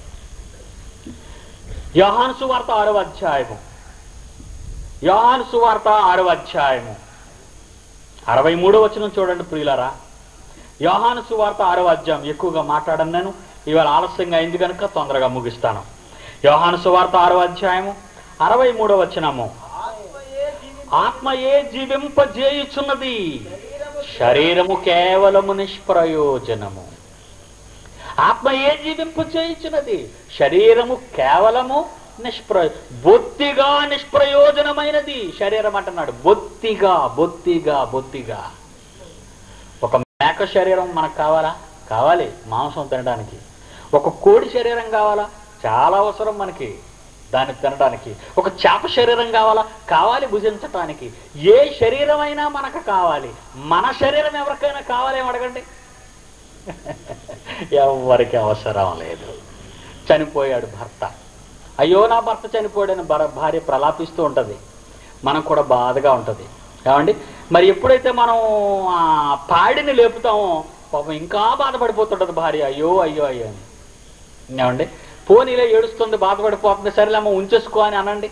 యోహాను సువార్త ఆరవ అధ్యాయము యోహాను సువార్త ఆరవ అధ్యాయము అరవై మూడో వచనం చూడండి ప్రియులారా యోహాను సువార్త ఆరవ అధ్యాయం ఎక్కువగా మాట్లాడను నేను ఇవాళ ఆలస్యంగా అయింది కనుక తొందరగా ముగిస్తాను యోహాను సువార్త ఆరవ అధ్యాయము అరవై మూడో వచనము ఆత్మయే జీవి ఆత్మయే జీవింపజేయుచున్నది శరీరము శరీరము కేవలము నిష్ప్రయోజనము ఆత్మ ఏ జీవింపు చేయించినది శరీరము కేవలము నిష్ప్రయో బొత్తిగా నిష్ప్రయోజనమైనది శరీరం అంటున్నాడు బొత్తిగా బొత్తిగా బొత్తిగా ఒక మేక శరీరం మనకు కావాలా కావాలి మాంసం తినడానికి ఒక కోడి శరీరం కావాలా చాలా అవసరం మనకి దాన్ని తినడానికి ఒక చేప శరీరం కావాలా కావాలి భుజించటానికి ఏ శరీరమైనా మనకు కావాలి మన శరీరం ఎవరికైనా కావాలేమో అడగండి ఎవరికి అవసరం లేదు చనిపోయాడు భర్త అయ్యో నా భర్త చనిపోయాడని భర- భార్య ప్రలాపిస్తూ ఉంటుంది మనకు కూడా బాధగా ఉంటుంది ఏమండి మరి ఎప్పుడైతే మనం ఆ పాడిని లేపుతామో పాపం ఇంకా బాధపడిపోతుంటుంది భార్య అయ్యో అయ్యో అయ్యో అని ఏమండి పోనీలే ఏడుస్తుంది బాధపడిపోతుంది సరేలేమో ఉంచేసుకో అని అనండి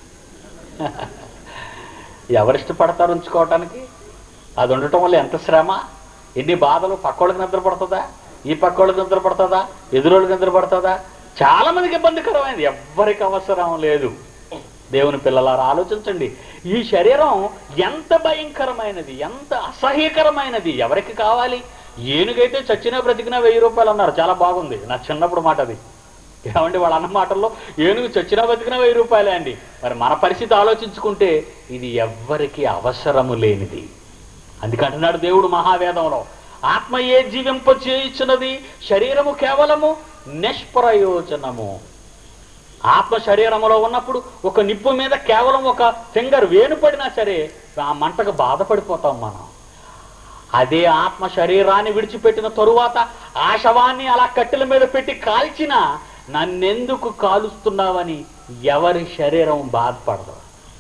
ఎవరు ఇష్టపడతారు ఉంచుకోవటానికి అది ఉండటం వల్ల ఎంత శ్రమ ఎన్ని బాధలు పక్కోళ్ళకి నిద్ర పడుతుందా ఈ పక్కోళ్ళకి నిద్ర పడుతుందా ఎదురోళ్ళకి నిద్ర పడుతుందా చాలా మందికి ఇబ్బందికరమైనది ఎవ్వరికి అవసరం లేదు దేవుని పిల్లలారా ఆలోచించండి ఈ శరీరం ఎంత భయంకరమైనది ఎంత అసహ్యకరమైనది ఎవరికి కావాలి ఏనుగైతే చచ్చినా బ్రతికినా వెయ్యి రూపాయలు అన్నారు చాలా బాగుంది నా చిన్నప్పుడు మాట అది ఏమండి వాళ్ళ అన్న మాటల్లో ఏనుగు చచ్చినా బతికినా వెయ్యి రూపాయలే అండి మరి మన పరిస్థితి ఆలోచించుకుంటే ఇది ఎవ్వరికి అవసరము లేనిది అందుకంటున్నాడు దేవుడు మహావేదంలో ఆత్మయే జీవింప చేయించున్నది శరీరము కేవలము నిష్ప్రయోజనము ఆత్మ శరీరములో ఉన్నప్పుడు ఒక నిప్పు మీద కేవలం ఒక ఫింగర్ వేను పడినా సరే ఆ మంటకు బాధపడిపోతాం మనం అదే ఆత్మ శరీరాన్ని విడిచిపెట్టిన తరువాత ఆ శవాన్ని అలా కట్టెల మీద పెట్టి కాల్చినా నన్నెందుకు కాలుస్తున్నావని ఎవరి శరీరం బాధపడదు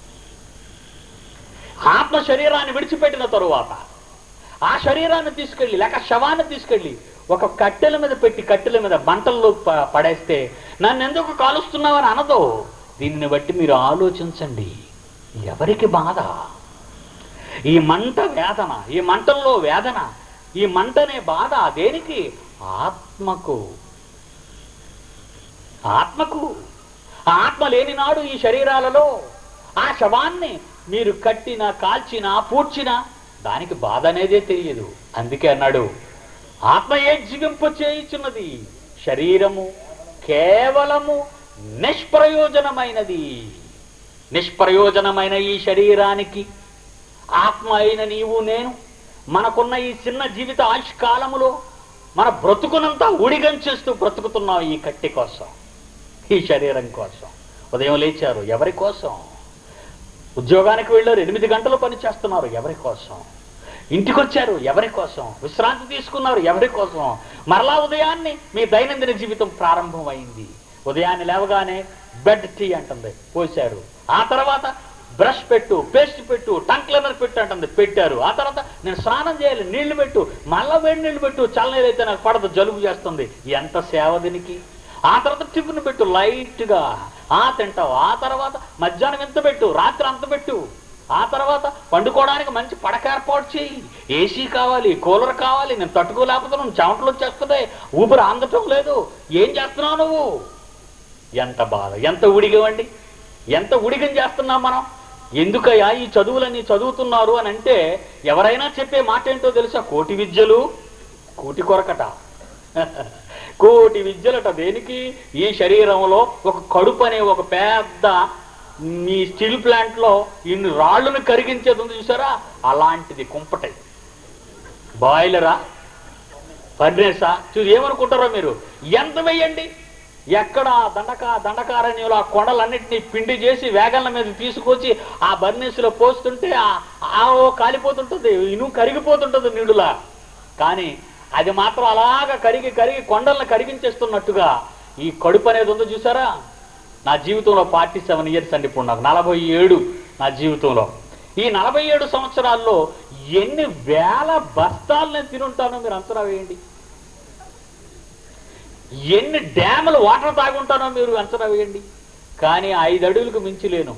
ఆత్మ శరీరాన్ని విడిచిపెట్టిన తరువాత ఆ శరీరాన్ని తీసుకెళ్ళి లేక శవాన్ని తీసుకెళ్ళి ఒక కట్టెల మీద పెట్టి కట్టెల మీద మంటల్లో ప- పడేస్తే నన్ను ఎందుకు కాలుస్తున్నావని అనదో దీనిని బట్టి మీరు ఆలోచించండి ఎవరికి బాధ ఈ మంట వేదన ఈ మంటల్లో వేదన ఈ మంటనే బాధ దేనికి ఆత్మకు ఆత్మకు ఆ ఆత్మ లేని నాడు ఈ శరీరాలలో ఆ శవాన్ని మీరు కట్టిన కాల్చిన పూడ్చిన దానికి బాధ అనేదే తెలియదు అందుకే అన్నాడు ఆత్మయే జిగింపు చేయుచున్నది శరీరము కేవలము నిష్ప్రయోజనమైనది నిష్ప్రయోజనమైన ఈ శరీరానికి ఆత్మ అయిన నీవు నేను మనకున్న ఈ చిన్న జీవిత ఆయుష్కాలములో మన బ్రతుకునంతా ఊడిగం చేస్తూ బ్రతుకుతున్నాం ఈ కట్టి కోసం ఈ శరీరం కోసం ఉదయం లేచారు ఎవరి కోసం ఉద్యోగానికి వెళ్ళారు ఎనిమిది గంటలు పని చేస్తున్నారు ఎవరి కోసం ఇంటికి వచ్చారు ఎవరి కోసం విశ్రాంతి తీసుకున్నారు ఎవరి కోసం మరలా ఉదయాన్నే మీ దైనందిన జీవితం ప్రారంభమైంది ఉదయాన్నే లేవగానే బెడ్ టీ అంటుంది పోశారు ఆ తర్వాత బ్రష్ పెట్టు పేస్ట్ పెట్టు టంగ్ క్లీనర్ పెట్టు అంటుంది పెట్టారు ఆ తర్వాత నేను స్నానం చేయాలి నీళ్లు పెట్టు మళ్ళా వేడి నీళ్లు పెట్టు చల్లనీళ్ళు అయితే నాకు పడదు జలుబు చేస్తుంది ఎంత సేవ దీనికి ఆ తర్వాత టిఫిన్ పెట్టు లైట్ గా ఆ తింటావు ఆ తర్వాత మధ్యాహ్నం ఎంత పెట్టు రాత్రి అంత పెట్టు ఆ తర్వాత పండుకోవడానికి మంచి పడక ఏర్పాటు చేయి ఏసీ కావాలి కూలర్ కావాలి నేను తట్టుకోలేకపోతున్నాను చెమటలు వచ్చేస్తున్నాయి ఊపిరి అందటం లేదు ఏం చేస్తున్నావు నువ్వు ఎంత బాధ ఎంత ఉడిగవండి ఎంత ఉడిగం చేస్తున్నాం మనం ఎందుకయ్యా ఈ చదువులన్నీ చదువుతున్నారు అని అంటే ఎవరైనా చెప్పే మాట ఏంటో తెలుసా కోటి విద్యలు కోటి కొరకట కోటి విద్యలట దేనికి ఈ శరీరంలో ఒక కడుపు అనే ఒక పెద్ద మీ స్టీల్ ప్లాంట్ లో ఇన్ని రాళ్లను కరిగించేది ఉంది చూసారా అలాంటిది కుంపటై బాయిలరా ఫర్నేసా చూసి ఏమనుకుంటారో మీరు ఎంత వెయ్యండి ఎక్కడ దండక దండకారణ్యంలో ఆ కొండలన్నింటినీ పిండి చేసి వేగన్ల మీద తీసుకొచ్చి ఆ బర్నేసులో పోస్తుంటే ఆ- ఆ ఓ కాలిపోతుంటుంది ఇను కరిగిపోతుంటుంది నీడులా కానీ అది మాత్రం అలాగా కరిగి కరిగి కొండలను కరిగించేస్తున్నట్టుగా ఈ కడుపు అనేది ఉందో చూసారా నా జీవితంలో ఫార్టీ సెవెన్ ఇయర్స్ అండి ఇప్పుడు నాకు నలభై ఏడు నా జీవితంలో ఈ నలభై ఏడు సంవత్సరాల్లో ఎన్ని వేల బస్తాలు నేను తినుంటానో మీరు అంచనా వేయండి ఎన్ని డ్యాములు వాటర్ తాగుంటానో మీరు అంచనా వేయండి కానీ ఐదు అడుగులకు మించి లేను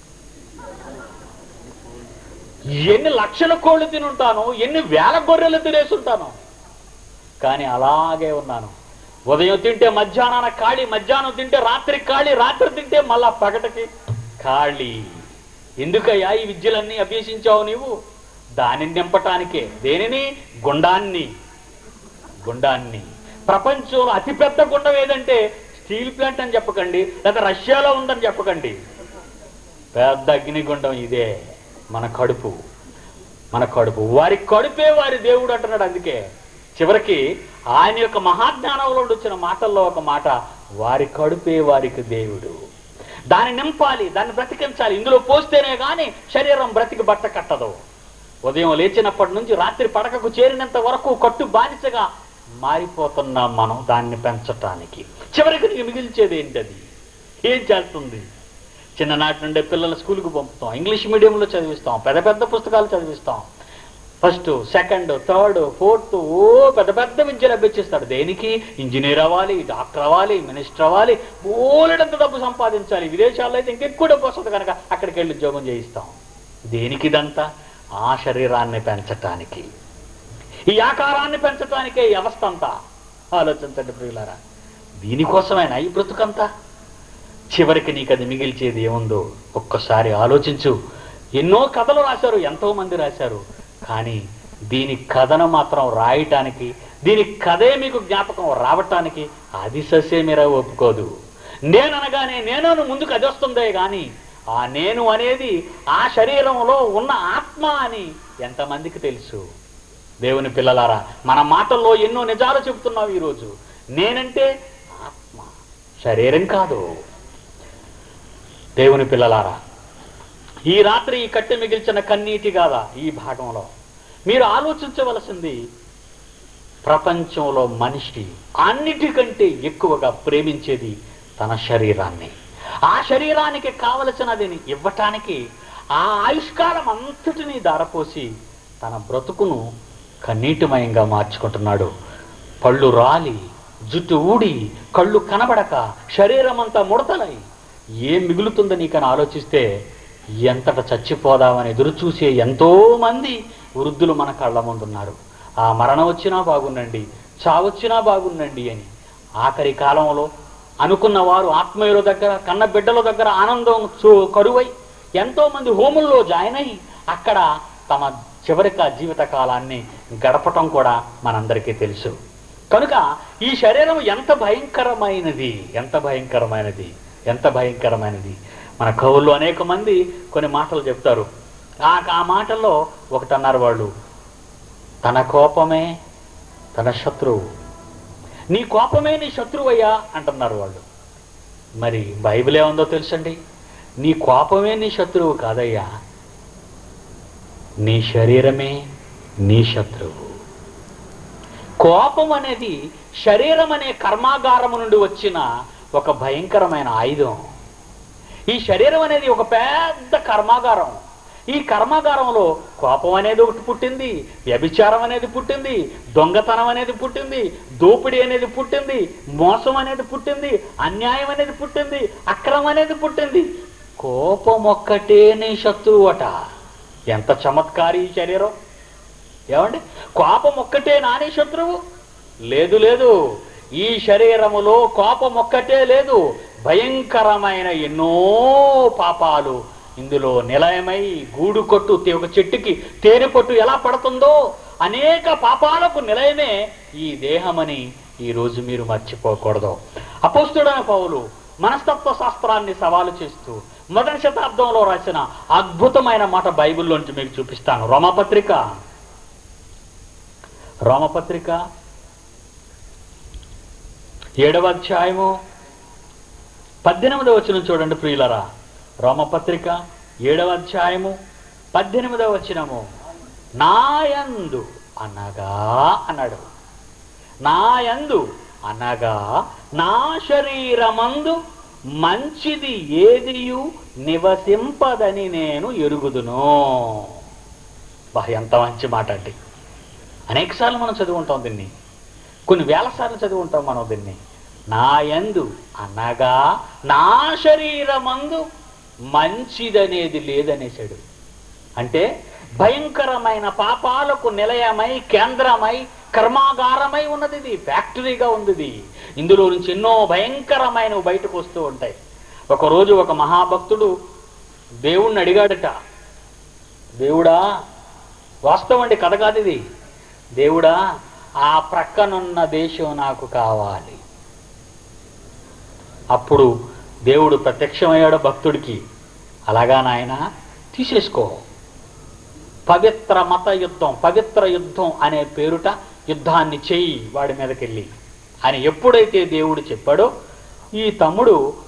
ఎన్ని లక్షల కోళ్ళు తినుంటాను ఎన్ని వేల గొర్రెలు తినేసి ఉంటాను కానీ అలాగే ఉన్నాను ఉదయం తింటే మధ్యాహ్నాన ఖాళీ మధ్యాహ్నం తింటే రాత్రి ఖాళీ రాత్రి తింటే మళ్ళా పగటకి ఖాళీ ఎందుకయ్యా ఈ విద్యలన్నీ అభ్యసించావు నీవు దానిని నింపటానికే దేనిని గుండాన్ని గుండాన్ని ప్రపంచంలో అతిపెద్ద గుండం ఏదంటే స్టీల్ ప్లాంట్ అని చెప్పకండి లేదా రష్యాలో ఉందని చెప్పకండి పెద్ద అగ్నిగుండం ఇదే మన కడుపు మన కడుపు వారి కడుపే వారి దేవుడు అంటున్నాడు అందుకే చివరికి ఆయన యొక్క మహాజ్ఞానంలో వచ్చిన మాటల్లో ఒక మాట వారి కడుపే వారికి దేవుడు దాన్ని నింపాలి దాన్ని బ్రతికించాలి ఇందులో పోస్తేనే కానీ శరీరం బ్రతికి బట్ట కట్టదు ఉదయం లేచినప్పటి నుంచి రాత్రి పడకకు చేరినంత వరకు కట్టు బానిసగా మారిపోతున్నాం మనం దాన్ని పెంచటానికి చివరికి నీకు మిగిల్చేది ఏంటది ఏం చేస్తుంది చిన్ననాటి నుండే పిల్లల స్కూల్కి పంపుతాం ఇంగ్లీష్ మీడియంలో చదివిస్తాం పెద్ద పెద్ద పుస్తకాలు చదివిస్తాం ఫస్ట్ సెకండ్ థర్డ్ ఫోర్త్ ఓ పెద్ద పెద్ద విద్యలు అభ్యసిస్తాడు దేనికి ఇంజనీర్ అవ్వాలి డాక్టర్ అవ్వాలి మినిస్టర్ అవ్వాలి బోలెడంత డబ్బు సంపాదించాలి విదేశాల్లో అయితే ఇంకెక్కువ డబ్బు వస్తుంది కనుక అక్కడికి వెళ్ళి ఉద్యోగం చేయిస్తాం దేనికి ఇదంతా ఆ శరీరాన్ని పెంచటానికి ఈ ఆకారాన్ని పెంచటానికే ఈ అవస్థ అంతా ఆలోచించండి ప్రియులారా దీనికోసమేనా ఈ బ్రతుకంతా చివరికి నీకు అది మిగిల్చేది ఏముందో ఒక్కసారి ఆలోచించు ఎన్నో కథలు రాశారు ఎంతో మంది రాశారు కానీ దీని కథను మాత్రం రాయటానికి దీని కథే మీకు జ్ఞాపకం రావటానికి అది ససేమిరా ఒప్పుకోదు నేననగానే నేను ముందుకు అది వస్తుందే కానీ ఆ నేను అనేది ఆ శరీరంలో ఉన్న ఆత్మ అని ఎంతమందికి తెలుసు దేవుని పిల్లలారా మన మాటల్లో ఎన్నో నిజాలు చెబుతున్నావు ఈరోజు నేనంటే ఆత్మ శరీరం కాదు దేవుని పిల్లలారా ఈ రాత్రి ఈ కట్టె మిగిల్చిన కన్నీటి కాదా ఈ భాగంలో మీరు ఆలోచించవలసింది ప్రపంచంలో మనిషి అన్నిటికంటే ఎక్కువగా ప్రేమించేది తన శరీరాన్ని ఆ శరీరానికి కావలసినది ఇవ్వటానికి ఆ ఆయుష్కాలం అంతటినీ దారపోసి తన బ్రతుకును కన్నీటిమయంగా మార్చుకుంటున్నాడు పళ్ళు రాలి జుట్టు ఊడి కళ్ళు కనబడక శరీరం అంతా ముడతలై ఏం మిగులుతుందో నీకని ఆలోచిస్తే ఎంతట చచ్చిపోదామని ఎదురు చూసే ఎంతో మంది వృద్ధులు మన కళ్ళ ముందున్నారు ఆ మరణం వచ్చినా బాగుండండి చావొచ్చినా బాగుండండి అని ఆఖరి కాలంలో అనుకున్న వారు ఆత్మీయుల దగ్గర కన్న బిడ్డల దగ్గర ఆనందం చూ- కరువై ఎంతో మంది హోముల్లో జాయిన్ అయ్యి అక్కడ తమ చివరిక జీవిత కాలాన్ని గడపటం కూడా మనందరికీ తెలుసు కనుక ఈ శరీరం ఎంత భయంకరమైనది ఎంత భయంకరమైనది ఎంత భయంకరమైనది మన కవుల్లో అనేక మంది కొన్ని మాటలు చెప్తారు ఆ ఆ మాటల్లో ఒకటి అన్నారు వాళ్ళు తన కోపమే తన శత్రువు నీ కోపమే నీ శత్రువయ్యా అంటున్నారు వాళ్ళు మరి బైబిల్ ఏముందో తెలుసండి నీ కోపమే నీ శత్రువు కాదయ్యా నీ శరీరమే నీ శత్రువు కోపం అనేది శరీరం అనే కర్మాగారము నుండి వచ్చిన ఒక భయంకరమైన ఆయుధం ఈ శరీరం అనేది ఒక పెద్ద కర్మాగారం ఈ కర్మాగారంలో కోపం అనేది ఒకటి పుట్టింది వ్యభిచారం అనేది పుట్టింది దొంగతనం అనేది పుట్టింది దోపిడీ అనేది పుట్టింది మోసం అనేది పుట్టింది అన్యాయం అనేది పుట్టింది అక్రమం అనేది పుట్టింది కోపం ఒక్కటే నీ శత్రువు అట ఎంత చమత్కారి ఈ శరీరం ఏమండి కోపం ఒక్కటే నాని శత్రువు లేదు లేదు ఈ శరీరములో కోపం ఒక్కటే లేదు భయంకరమైన ఎన్నో పాపాలు ఇందులో నిలయమై గూడు కొట్టు తే- ఒక చెట్టుకి తేనె పొట్టు ఎలా పడుతుందో అనేక పాపాలకు నిలయమే ఈ దేహమని ఈ రోజు మీరు మర్చిపోకూడదు అపోస్తుడైన పౌలు మనస్తత్వ శాస్త్రాన్ని సవాలు చేస్తూ మొదటి శతాబ్దంలో రాసిన అద్భుతమైన మాట బైబిల్లోంచి మీకు చూపిస్తాను రోమపత్రిక రోమపత్రిక ఏడవ అధ్యాయము పద్దెనిమిదవ వచనం చూడండి ప్రియులరా రోమపత్రిక ఏడవ అధ్యాయము పద్దెనిమిదవ వచనము నాయందు అనగా అన్నాడు నాయందు అనగా నా శరీరమందు మంచిది ఏదియు నివసింపదని నేను ఎరుగుదును బా ఎంత మంచి మాట అండి అనేకసార్లు మనం చదువుకుంటాం దీన్ని కొన్ని వేల సార్లు చదువుకుంటాం మనం దీన్ని నా యందు అనగా నా శరీరమందు మంచిదనేది లేదనేసాడు అంటే భయంకరమైన పాపాలకు నిలయమై కేంద్రమై కర్మాగారమై ఉన్నది ఇది ఫ్యాక్టరీగా ఉంది ఇది ఇందులో నుంచి ఎన్నో భయంకరమైనవి బయటకు వస్తూ ఉంటాయి ఒకరోజు ఒక మహాభక్తుడు దేవుణ్ణి అడిగాడట దేవుడా వాస్తవం అండి కథ కాదు ఇది దేవుడా ఆ ప్రక్కనున్న దేశం నాకు కావాలి అప్పుడు దేవుడు ప్రత్యక్షమయ్యాడు భక్తుడికి అలాగా నాయన తీసేసుకో పవిత్ర మత యుద్ధం పవిత్ర యుద్ధం అనే పేరుట యుద్ధాన్ని చెయ్యి వాడి మీదకెళ్ళి అని ఎప్పుడైతే దేవుడు చెప్పాడో ఈ తమ్ముడు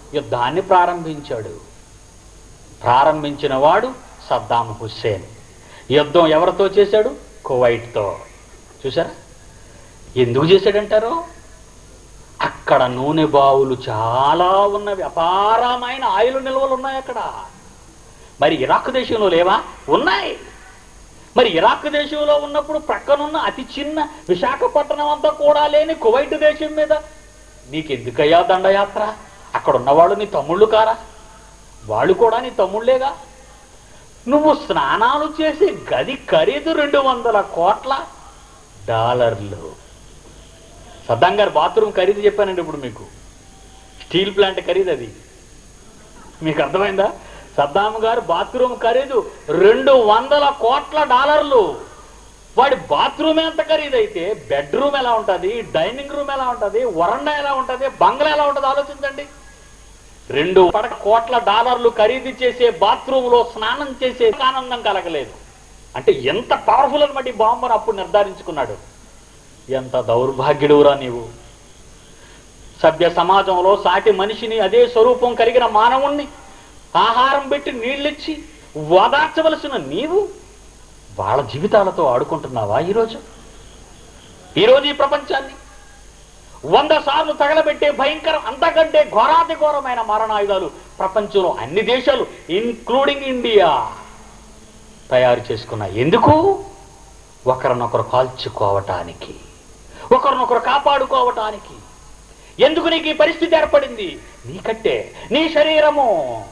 యుద్ధాన్ని ప్రారంభించాడు ప్రారంభించిన వాడు సద్దాం హుస్సేన్ యుద్ధం ఎవరితో చేశాడు కువైట్తో చూసారా ఎందుకు చేశాడంటారు అక్కడ నూనె బావులు చాలా ఉన్నవి అపారమైన ఆయిల్ నిల్వలు ఉన్నాయి అక్కడ మరి ఇరాక్ దేశంలో లేవా ఉన్నాయి మరి ఇరాక్ దేశంలో ఉన్నప్పుడు ప్రక్కనున్న అతి చిన్న విశాఖపట్నం అంతా కూడా లేని కువైట్ దేశం మీద నీకెందుకయ్యా దండయాత్ర అక్కడ ఉన్నవాళ్ళు నీ తమ్ముళ్ళు కారా వాళ్ళు కూడా నీ తమ్ముళ్ళేగా నువ్వు స్నానాలు చేసే గది ఖరీదు రెండు వందల కోట్ల డాలర్లు సద్దాం గారు బాత్రూమ్ ఖరీదు చెప్పానండి ఇప్పుడు మీకు స్టీల్ ప్లాంట్ ఖరీదు అది మీకు అర్థమైందా సద్దాం గారు బాత్రూమ్ ఖరీదు రెండు వందల కోట్ల డాలర్లు వాడి బాత్రూమ్ ఎంత ఖరీదైతే బెడ్రూమ్ ఎలా ఉంటుంది డైనింగ్ రూమ్ ఎలా ఉంటుంది వరండా ఎలా ఉంటుంది బంగ్లా ఎలా ఉంటుంది ఆలోచించండి రెండు పడక కోట్ల డాలర్లు ఖరీదు చేసే బాత్రూమ్ లో స్నానం చేసే ఆనందం కలగలేదు అంటే ఎంత పవర్ఫుల్ అనమాట ఈ బాంబర్ అప్పుడు నిర్ధారించుకున్నాడు ఎంత దౌర్భాగ్యుడురా నీవు సభ్య సమాజంలో సాటి మనిషిని అదే స్వరూపం కలిగిన మానవుణ్ణి ఆహారం పెట్టి నీళ్ళిచ్చి ఓదార్చవలసిన నీవు వాళ్ళ జీవితాలతో ఆడుకుంటున్నావా ఈరోజు ఈరోజు ఈ ప్రపంచాన్ని వంద సార్లు తగలబెట్టే భయంకరం అంతకంటే ఘోరాతి ఘోరమైన మారణాయుధాలు ప్రపంచంలో అన్ని దేశాలు ఇన్క్లూడింగ్ ఇండియా తయారు చేసుకున్నాయి ఎందుకు ఒకరినొకరు కాల్చుకోవటానికి ఒకరినొకరు కాపాడుకోవటానికి ఎందుకు నీకు ఈ పరిస్థితి ఏర్పడింది నీకంటే నీ శరీరము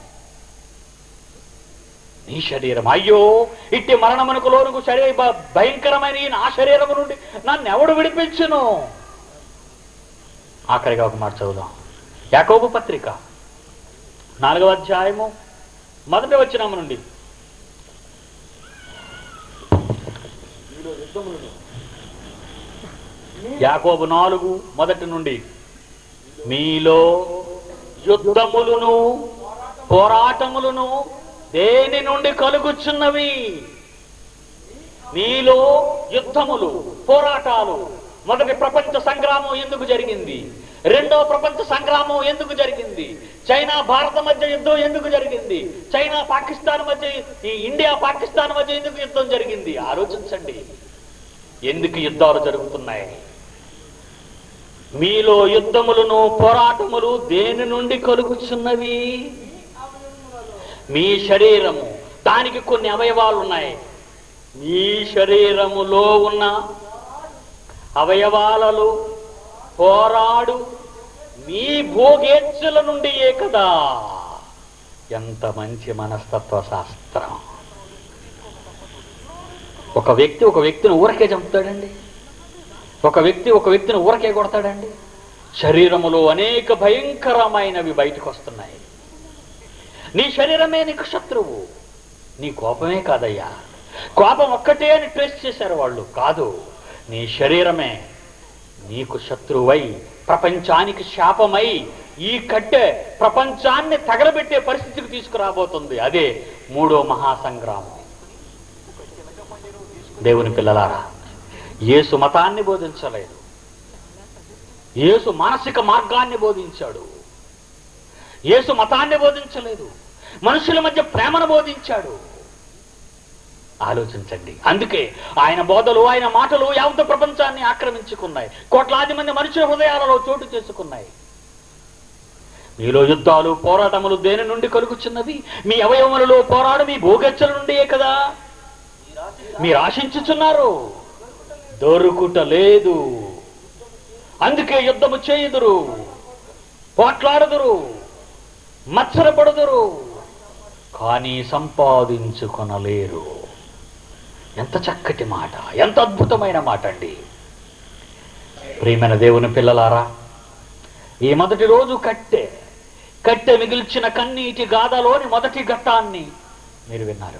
నీ శరీరం అయ్యో ఇట్టి మరణమునకు లోనుకు శరీర భ- భయంకరమైన ఈ నా శరీరము నుండి నన్ను ఎవడు విడిపించును ఆఖరిగా ఒక మాట చదువుదాం యాకోబు పత్రిక నాలుగవ అధ్యాయము మొదటి వచ్చినాము నుండి యాకోబు నాలుగు మొదటి నుండి మీలో యుద్ధములను పోరాటములను దేని నుండి కలుగుచున్నవి మీలో యుద్ధములు పోరాటాలు మొదటి ప్రపంచ సంగ్రామం ఎందుకు జరిగింది రెండో ప్రపంచ సంగ్రామం ఎందుకు జరిగింది చైనా భారత మధ్య యుద్ధం ఎందుకు జరిగింది చైనా పాకిస్తాన్ మధ్య ఈ ఇండియా పాకిస్తాన్ మధ్య ఎందుకు యుద్ధం జరిగింది ఆలోచించండి ఎందుకు యుద్ధాలు జరుగుతున్నాయి మీలో యుద్ధములను పోరాటములు దేని నుండి కలుగుచున్నవి మీ శరీరము దానికి కొన్ని అవయవాలు ఉన్నాయి మీ శరీరములో ఉన్న అవయవాలలో పోరాడు మీ భోగేచ్ఛల నుండియే కదా ఎంత మంచి మనస్తత్వ శాస్త్రం ఒక వ్యక్తి ఒక వ్యక్తిని ఊరకే చంపుతాడండి ఒక వ్యక్తి ఒక వ్యక్తిని ఊరకే కొడతాడండి శరీరములో అనేక భయంకరమైనవి బయటకు వస్తున్నాయి నీ శరీరమే నీకు శత్రువు నీ కోపమే కాదయ్యా కోపం ఒక్కటే అని ట్రేస్ చేశారు వాళ్ళు కాదు నీ శరీరమే నీకు శత్రువై ప్రపంచానికి శాపమై ఈ కట్టె ప్రపంచాన్ని తగలబెట్టే పరిస్థితికి తీసుకురాబోతుంది అదే మూడో మహాసంగ్రామం దేవుని పిల్లలారా యేసు మతాన్ని బోధించలేదు యేసు మానసిక మార్గాన్ని బోధించాడు యేసు మతాన్ని బోధించలేదు మనుషుల మధ్య ప్రేమను బోధించాడు ఆలోచించండి అందుకే ఆయన బోధలు ఆయన మాటలు యావత ప్రపంచాన్ని ఆక్రమించుకున్నాయి కోట్లాది మంది మనుషుల హృదయాలలో చోటు చేసుకున్నాయి మీలో యుద్ధాలు పోరాటములు దేని నుండి కలుగుచున్నవి మీ అవయవములలో పోరాడు మీ భూగచ్చల నుండియే కదా మీరు ఆశించుచున్నారు దొరుకుట లేదు అందుకే యుద్ధము చేయుదురు పోట్లాడుదురు మత్సరపడుదురు కానీ సంపాదించుకొనలేరు ఎంత చక్కటి మాట ఎంత అద్భుతమైన మాట అండి ప్రియమైన దేవుని పిల్లలారా ఈ మొదటి రోజు కట్టె కట్టె మిగిల్చిన కన్నీటి గాథలోని మొదటి ఘట్టాన్ని మీరు విన్నారు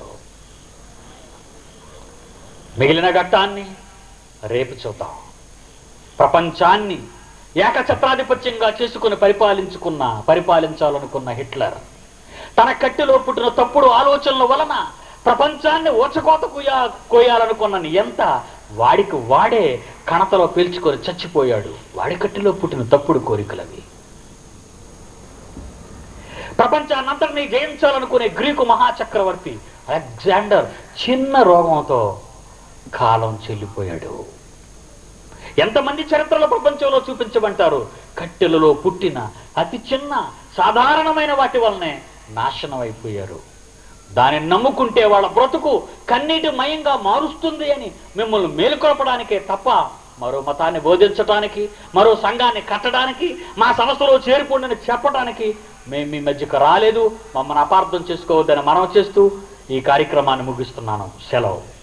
మిగిలిన ఘట్టాన్ని రేపు చూద్దాం ప్రపంచాన్ని ఏకఛత్రాధిపత్యంగా చేసుకుని పరిపాలించుకున్న పరిపాలించాలనుకున్న హిట్లర్ తన కట్టెలో పుట్టిన తప్పుడు ఆలోచనల వలన ప్రపంచాన్ని ఓచకోత కోయా కోయాలనుకున్న ఎంత వాడికి వాడే కణతలో పీల్చుకొని చచ్చిపోయాడు వాడి కట్టెలో పుట్టిన తప్పుడు కోరికలవి ప్రపంచాన్నంతటినీ జయించాలనుకునే గ్రీకు మహాచక్రవర్తి అలెగ్జాండర్ చిన్న రోగంతో కాలం చెల్లిపోయాడు ఎంతమంది చరిత్రలో ప్రపంచంలో చూపించమంటారు కట్టెలలో పుట్టిన అతి చిన్న సాధారణమైన వాటి వల్లనే నాశనం అయిపోయారు దానిని నమ్ముకుంటే వాళ్ళ బ్రతుకు కన్నీటి మయంగా మారుస్తుంది అని మిమ్మల్ని మేలుకొల్పడానికే తప్ప మరో మతాన్ని బోధించడానికి మరో సంఘాన్ని కట్టడానికి మా సంస్థలో చేరుకోండి చెప్పడానికి మేము మీ మధ్యకు రాలేదు మమ్మల్ని అపార్థం చేసుకోవద్దని మనం చేస్తూ ఈ కార్యక్రమాన్ని ముగిస్తున్నాను సెలవు